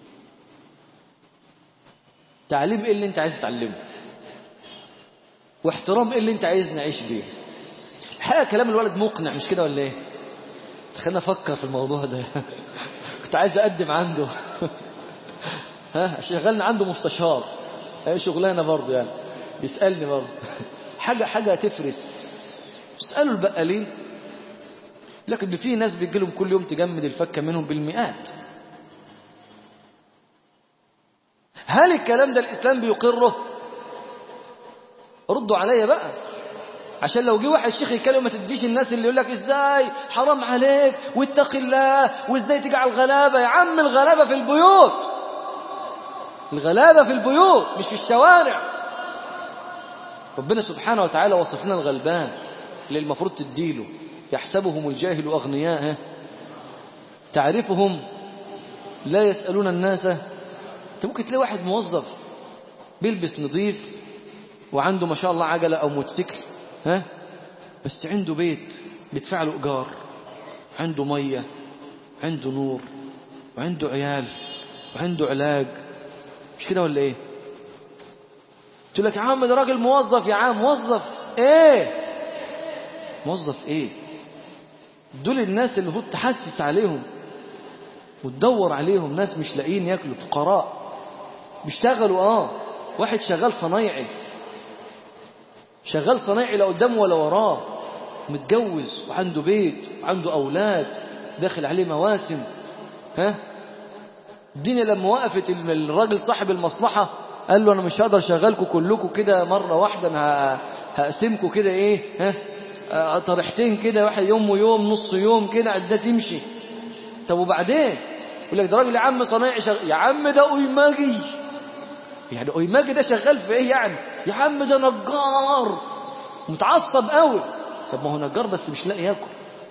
تعليم ايه اللي انت عايز تتعلمه واحترام ايه اللي انت عايز نعيش بيه حقيقة كلام الولد مقنع مش كده ولا ايه خلينا افكر في الموضوع ده كنت عايز اقدم عنده ها شغلنا عنده مستشار هي شغلانه برضه يعني يسالني برضه حاجه حاجه تفرس اسالوا البقالين لكن في ناس بيجي لهم كل يوم تجمد الفكه منهم بالمئات هل الكلام ده الاسلام بيقره ردوا عليا بقى عشان لو جه واحد شيخ يتكلم ما تديش الناس اللي يقول لك ازاي حرام عليك واتق الله وازاي تجعل غلابه يا عم الغلابه في البيوت الغلابه في البيوت مش في الشوارع ربنا سبحانه وتعالى وصف لنا الغلبان اللي المفروض تديله يحسبهم الجاهل اغنياء تعرفهم لا يسالون الناس انت ممكن تلاقي واحد موظف بيلبس نظيف وعنده ما شاء الله عجله او موتوسيكل ها بس عنده بيت بيدفع له ايجار عنده ميه عنده نور وعنده عيال وعنده علاج مش كده ولا ايه تقول لك يا عم ده راجل موظف يا عم موظف ايه موظف ايه دول الناس اللي المفروض تحسس عليهم وتدور عليهم ناس مش لاقيين ياكلوا فقراء بيشتغلوا اه واحد شغال صنايعي شغال صنايعي لا قدامه ولا وراه متجوز وعنده بيت وعنده أولاد داخل عليه مواسم ها الدنيا لما وقفت الراجل صاحب المصلحة قال له أنا مش هقدر شغالكم كلكم كده مرة واحدة أنا هقسمكم كده إيه ها طرحتين كده واحد يوم ويوم نص يوم كده عدة تمشي طب وبعدين يقول لك ده راجل يا عم صنايعي شغال يا عم ده أويماجي يعني أويماجي ده شغال في إيه يعني يا عم ده نجار متعصب قوي طب ما هو نجار بس مش لاقي ياكل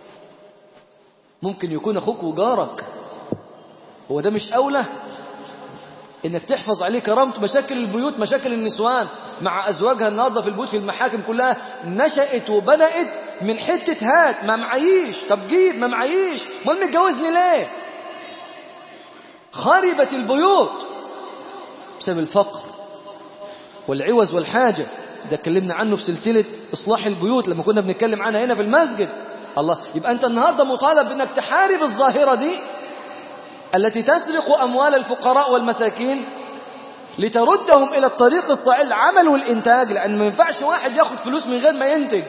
ممكن يكون اخوك وجارك هو ده مش اولى انك تحفظ عليه كرامته مشاكل البيوت مشاكل النسوان مع ازواجها النهارده في البيوت في المحاكم كلها نشأت وبدأت من حتة هات ما معيش طب جيب ما معيش امال متجوزني ليه خربت البيوت بسبب الفقر والعوز والحاجة ده اتكلمنا عنه في سلسلة إصلاح البيوت لما كنا بنتكلم عنها هنا في المسجد الله يبقى أنت النهاردة مطالب بأنك تحارب الظاهرة دي التي تسرق أموال الفقراء والمساكين لتردهم إلى الطريق الصحيح العمل والإنتاج لأن ما ينفعش واحد ياخد فلوس من غير ما ينتج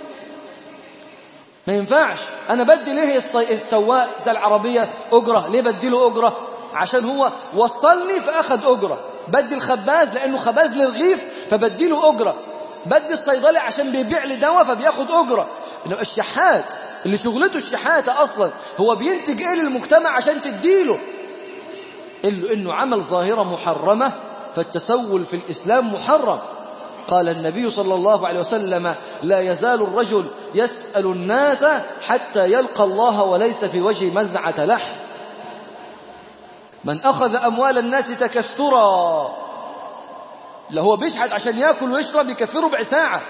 ما ينفعش أنا بدي ليه السواق ذا العربية أجرة ليه بدي له أجرة عشان هو وصلني فأخذ أجرة بدي الخباز لأنه خباز للرغيف فبدي له أجرة بدي الصيدلي عشان بيبيع لي دواء فبياخد أجرة إنما الشحات اللي شغلته الشحاتة أصلا هو بينتج إيه للمجتمع عشان تديله إلا إنه عمل ظاهرة محرمة فالتسول في الإسلام محرم قال النبي صلى الله عليه وسلم لا يزال الرجل يسأل الناس حتى يلقى الله وليس في وجه مزعة لحم من أخذ أموال الناس تكثرا اللي هو بيشحت عشان ياكل ويشرب يكفيه ربع ساعة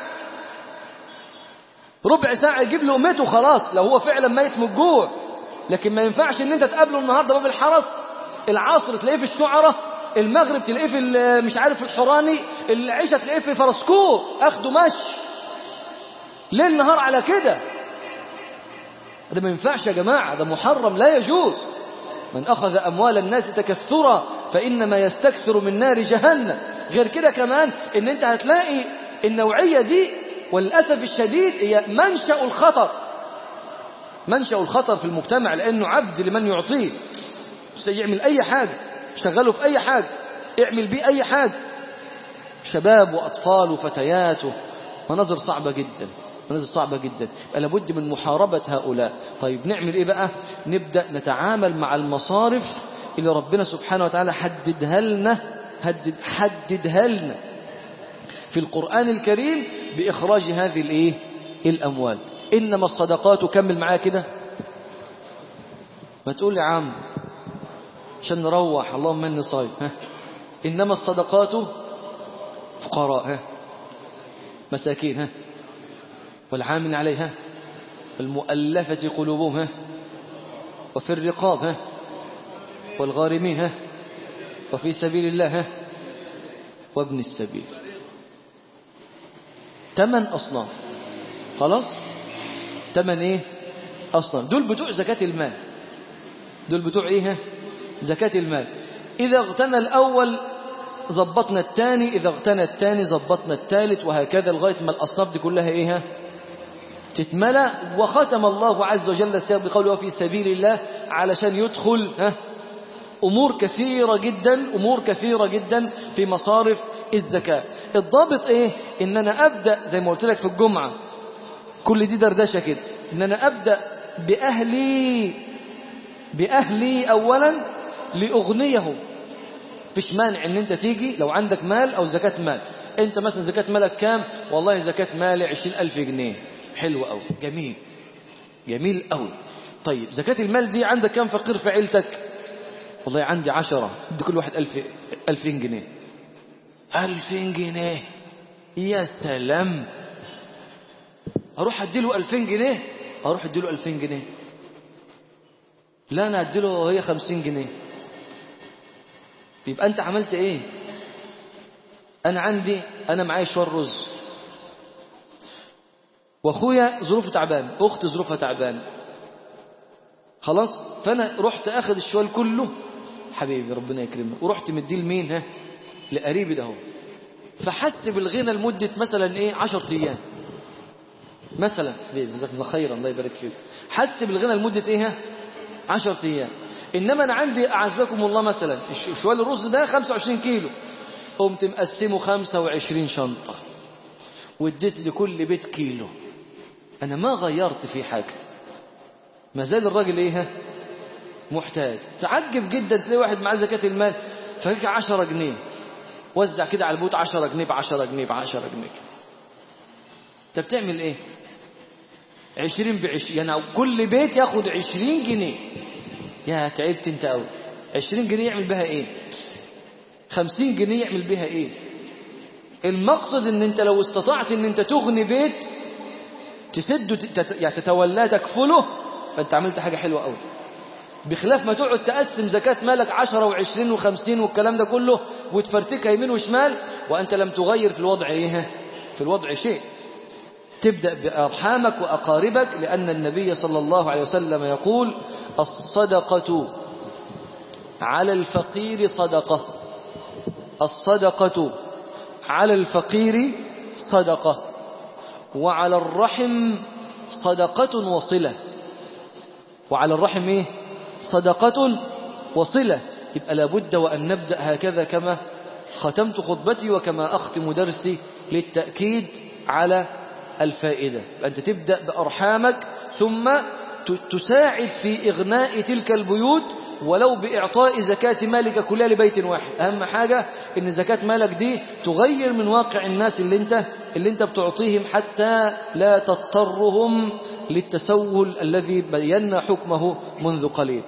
ربع ساعة يجيب لقمته خلاص لو هو فعلا ميت من الجوع لكن ما ينفعش ان انت تقابله النهارده باب الحرس العصر تلاقيه في الشعرة المغرب تلاقيه في مش عارف الحراني العشاء تلاقيه في فرسكور اخده مشي ليل نهار على كده ده ما ينفعش يا جماعة ده محرم لا يجوز من أخذ أموال الناس تكثرا فإنما يستكثر من نار جهنم غير كده كمان إن أنت هتلاقي النوعية دي وللأسف الشديد هي منشأ الخطر منشأ الخطر في المجتمع لأنه عبد لمن يعطيه يعمل أي حاجة شغله في أي حاجة اعمل بيه أي حاجة شباب وأطفال وفتيات مناظر صعبة جدا مناظر صعبة جدا لابد من محاربة هؤلاء طيب نعمل إيه بقى نبدأ نتعامل مع المصارف اللي ربنا سبحانه وتعالى حددها لنا حدد حددها لنا في القرآن الكريم بإخراج هذه الإيه الأموال إنما الصدقات كمل معايا كده ما تقول يا عم عشان نروح اللهم اني صايم ها إنما الصدقات فقراء ها مساكين ها والعامل عليها المؤلفة قلوبهم ها وفي الرقاب ها والغارمين ها وفي سبيل الله ها وابن السبيل ثمان أصناف خلاص تمن ايه اصلا دول بتوع زكاة المال دول بتوع ايه زكاة المال اذا اغتنى الاول ظبطنا الثاني اذا اغتنى الثاني ظبطنا الثالث وهكذا لغاية ما الاصناف دي كلها ايه تتملى وختم الله عز وجل السياق بقوله في سبيل الله علشان يدخل ها أمور كثيرة جدا أمور كثيرة جدا في مصارف الزكاة الضابط إيه إن أنا أبدأ زي ما قلت لك في الجمعة كل دي دردشة كده إن أنا أبدأ بأهلي بأهلي أولا لأغنيهم فيش مانع إن أنت تيجي لو عندك مال أو زكاة مال أنت مثلا زكاة مالك كام والله زكاة مالي عشرين ألف جنيه حلو أوي جميل جميل أوي طيب زكاة المال دي عندك كام فقير في عيلتك والله عندي عشرة ادي كل واحد ألف ألفين جنيه ألفين جنيه يا سلام أروح أديله ألفين جنيه أروح أديله ألفين جنيه لا أنا أديله هي خمسين جنيه يبقى أنت عملت إيه أنا عندي أنا معايا شوية رز واخويا ظروفه تعبان اختي ظروفها تعبان خلاص فانا رحت اخذ الشوال كله حبيبي ربنا يكرمه ورحت مديه لمين ها لقريبي ده هو فحس بالغنى لمده مثلا ايه 10 ايام مثلا جزاك الله خيرا الله يبارك فيك حس بالغنى لمده ايه ها 10 ايام انما انا عندي اعزكم الله مثلا شوال الرز ده 25 كيلو قمت مقسمه 25 شنطه واديت لكل بيت كيلو أنا ما غيرت في حاجة ما زال الراجل إيه محتاج تعجب جدا تلاقي واحد معاه زكاة المال فهيك عشرة جنيه وزع كده على البيوت عشرة جنيه بعشرة جنيه بعشرة جنيه أنت بتعمل إيه عشرين بعشرين يعني كل بيت ياخد عشرين جنيه يا تعبت انت قوي عشرين جنيه يعمل بها ايه خمسين جنيه يعمل بها ايه المقصد ان انت لو استطعت ان انت تغني بيت تسده يعني تتولاه تكفله فانت عملت حاجة حلوة قوي بخلاف ما تقعد تقسم زكاة مالك عشرة وعشرين وخمسين والكلام ده كله وتفرتكها يمين وشمال وأنت لم تغير في الوضع إيه في الوضع شيء تبدأ بأرحامك وأقاربك لأن النبي صلى الله عليه وسلم يقول الصدقة على الفقير صدقة الصدقة على الفقير صدقة وعلى الرحم صدقة وصلة وعلى الرحم إيه؟ صدقة وصلة يبقى لابد وأن نبدأ هكذا كما ختمت خطبتي وكما أختم درسي للتأكيد على الفائدة أنت تبدأ بأرحامك ثم تساعد في إغناء تلك البيوت ولو بإعطاء زكاة مالك كلها لبيت واحد أهم حاجة إن زكاة مالك دي تغير من واقع الناس اللي انت, اللي انت بتعطيهم حتى لا تضطرهم للتسول الذي بينا حكمه منذ قليل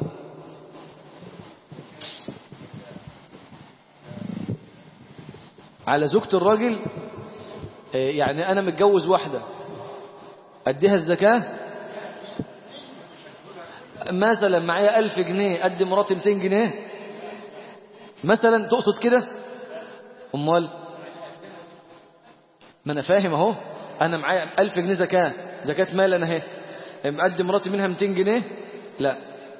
على زوجة الراجل يعني أنا متجوز واحدة أديها الزكاة مثلا معايا ألف جنيه أدي مراتي 200 جنيه مثلا تقصد كده أمال ما أنا فاهم أهو أنا معايا ألف جنيه زكاة زكاة مال أنا اهي مقدم مراتي منها 200 جنيه لا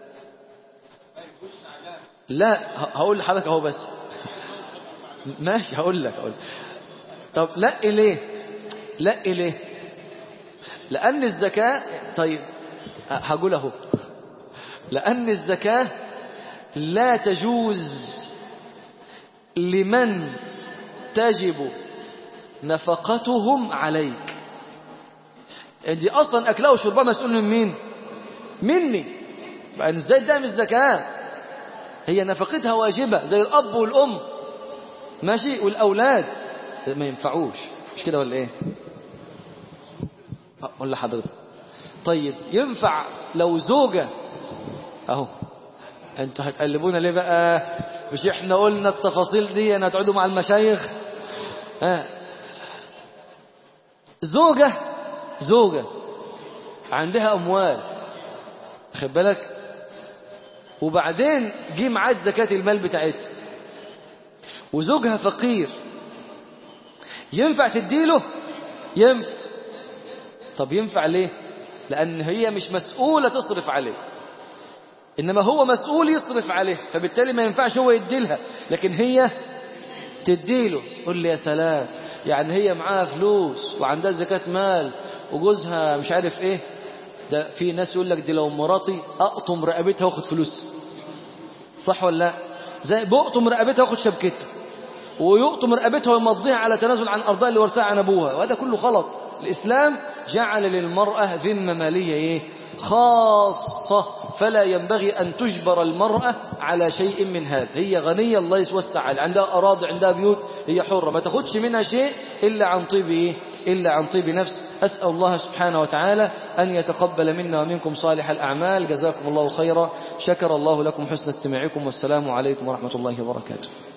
لا هقول لحضرتك اهو بس ماشي هقول لك هقول طب لا ليه لا ليه لأن الزكاة طيب هقول اهو لأن الزكاة لا تجوز لمن تجب نفقتهم عليك دي أصلا أكلها وشربها مسؤول من مين مني بقى ازاي ده مش زكاة هي نفقتها واجبة زي الأب والأم ماشي والأولاد ما ينفعوش مش كده ولا ايه أقول لحضرتك طيب ينفع لو زوجة اهو انتوا هتقلبونا ليه بقى مش احنا قلنا التفاصيل دي انا هتقعدوا مع المشايخ ها زوجة زوجة عندها اموال خد بالك وبعدين جه معاد زكاة المال بتاعتها وزوجها فقير ينفع تديله ينفع طب ينفع ليه لأن هي مش مسؤولة تصرف عليه إنما هو مسؤول يصرف عليه فبالتالي ما ينفعش هو يديلها لكن هي تديله قل لي يا سلام يعني هي معاها فلوس وعندها زكاة مال وجوزها مش عارف ايه ده في ناس يقول لك دي لو مراتي اقطم رقبتها واخد فلوس صح ولا لا زي بقطم رقبتها واخد شبكتها ويقطم رقبتها ويمضيها على تنازل عن ارضها اللي ورثها عن ابوها وهذا كله غلط الاسلام جعل للمرأة ذمة مالية ايه خاصة فلا ينبغي أن تجبر المرأة على شيء من هذا هي غنية الله يوسع عليها عندها أراضي عندها بيوت هي حرة ما تاخدش منها شيء إلا عن طيب إيه؟ إلا عن طيب نفس أسأل الله سبحانه وتعالى أن يتقبل منا ومنكم صالح الأعمال جزاكم الله خيرا شكر الله لكم حسن استماعكم والسلام عليكم ورحمة الله وبركاته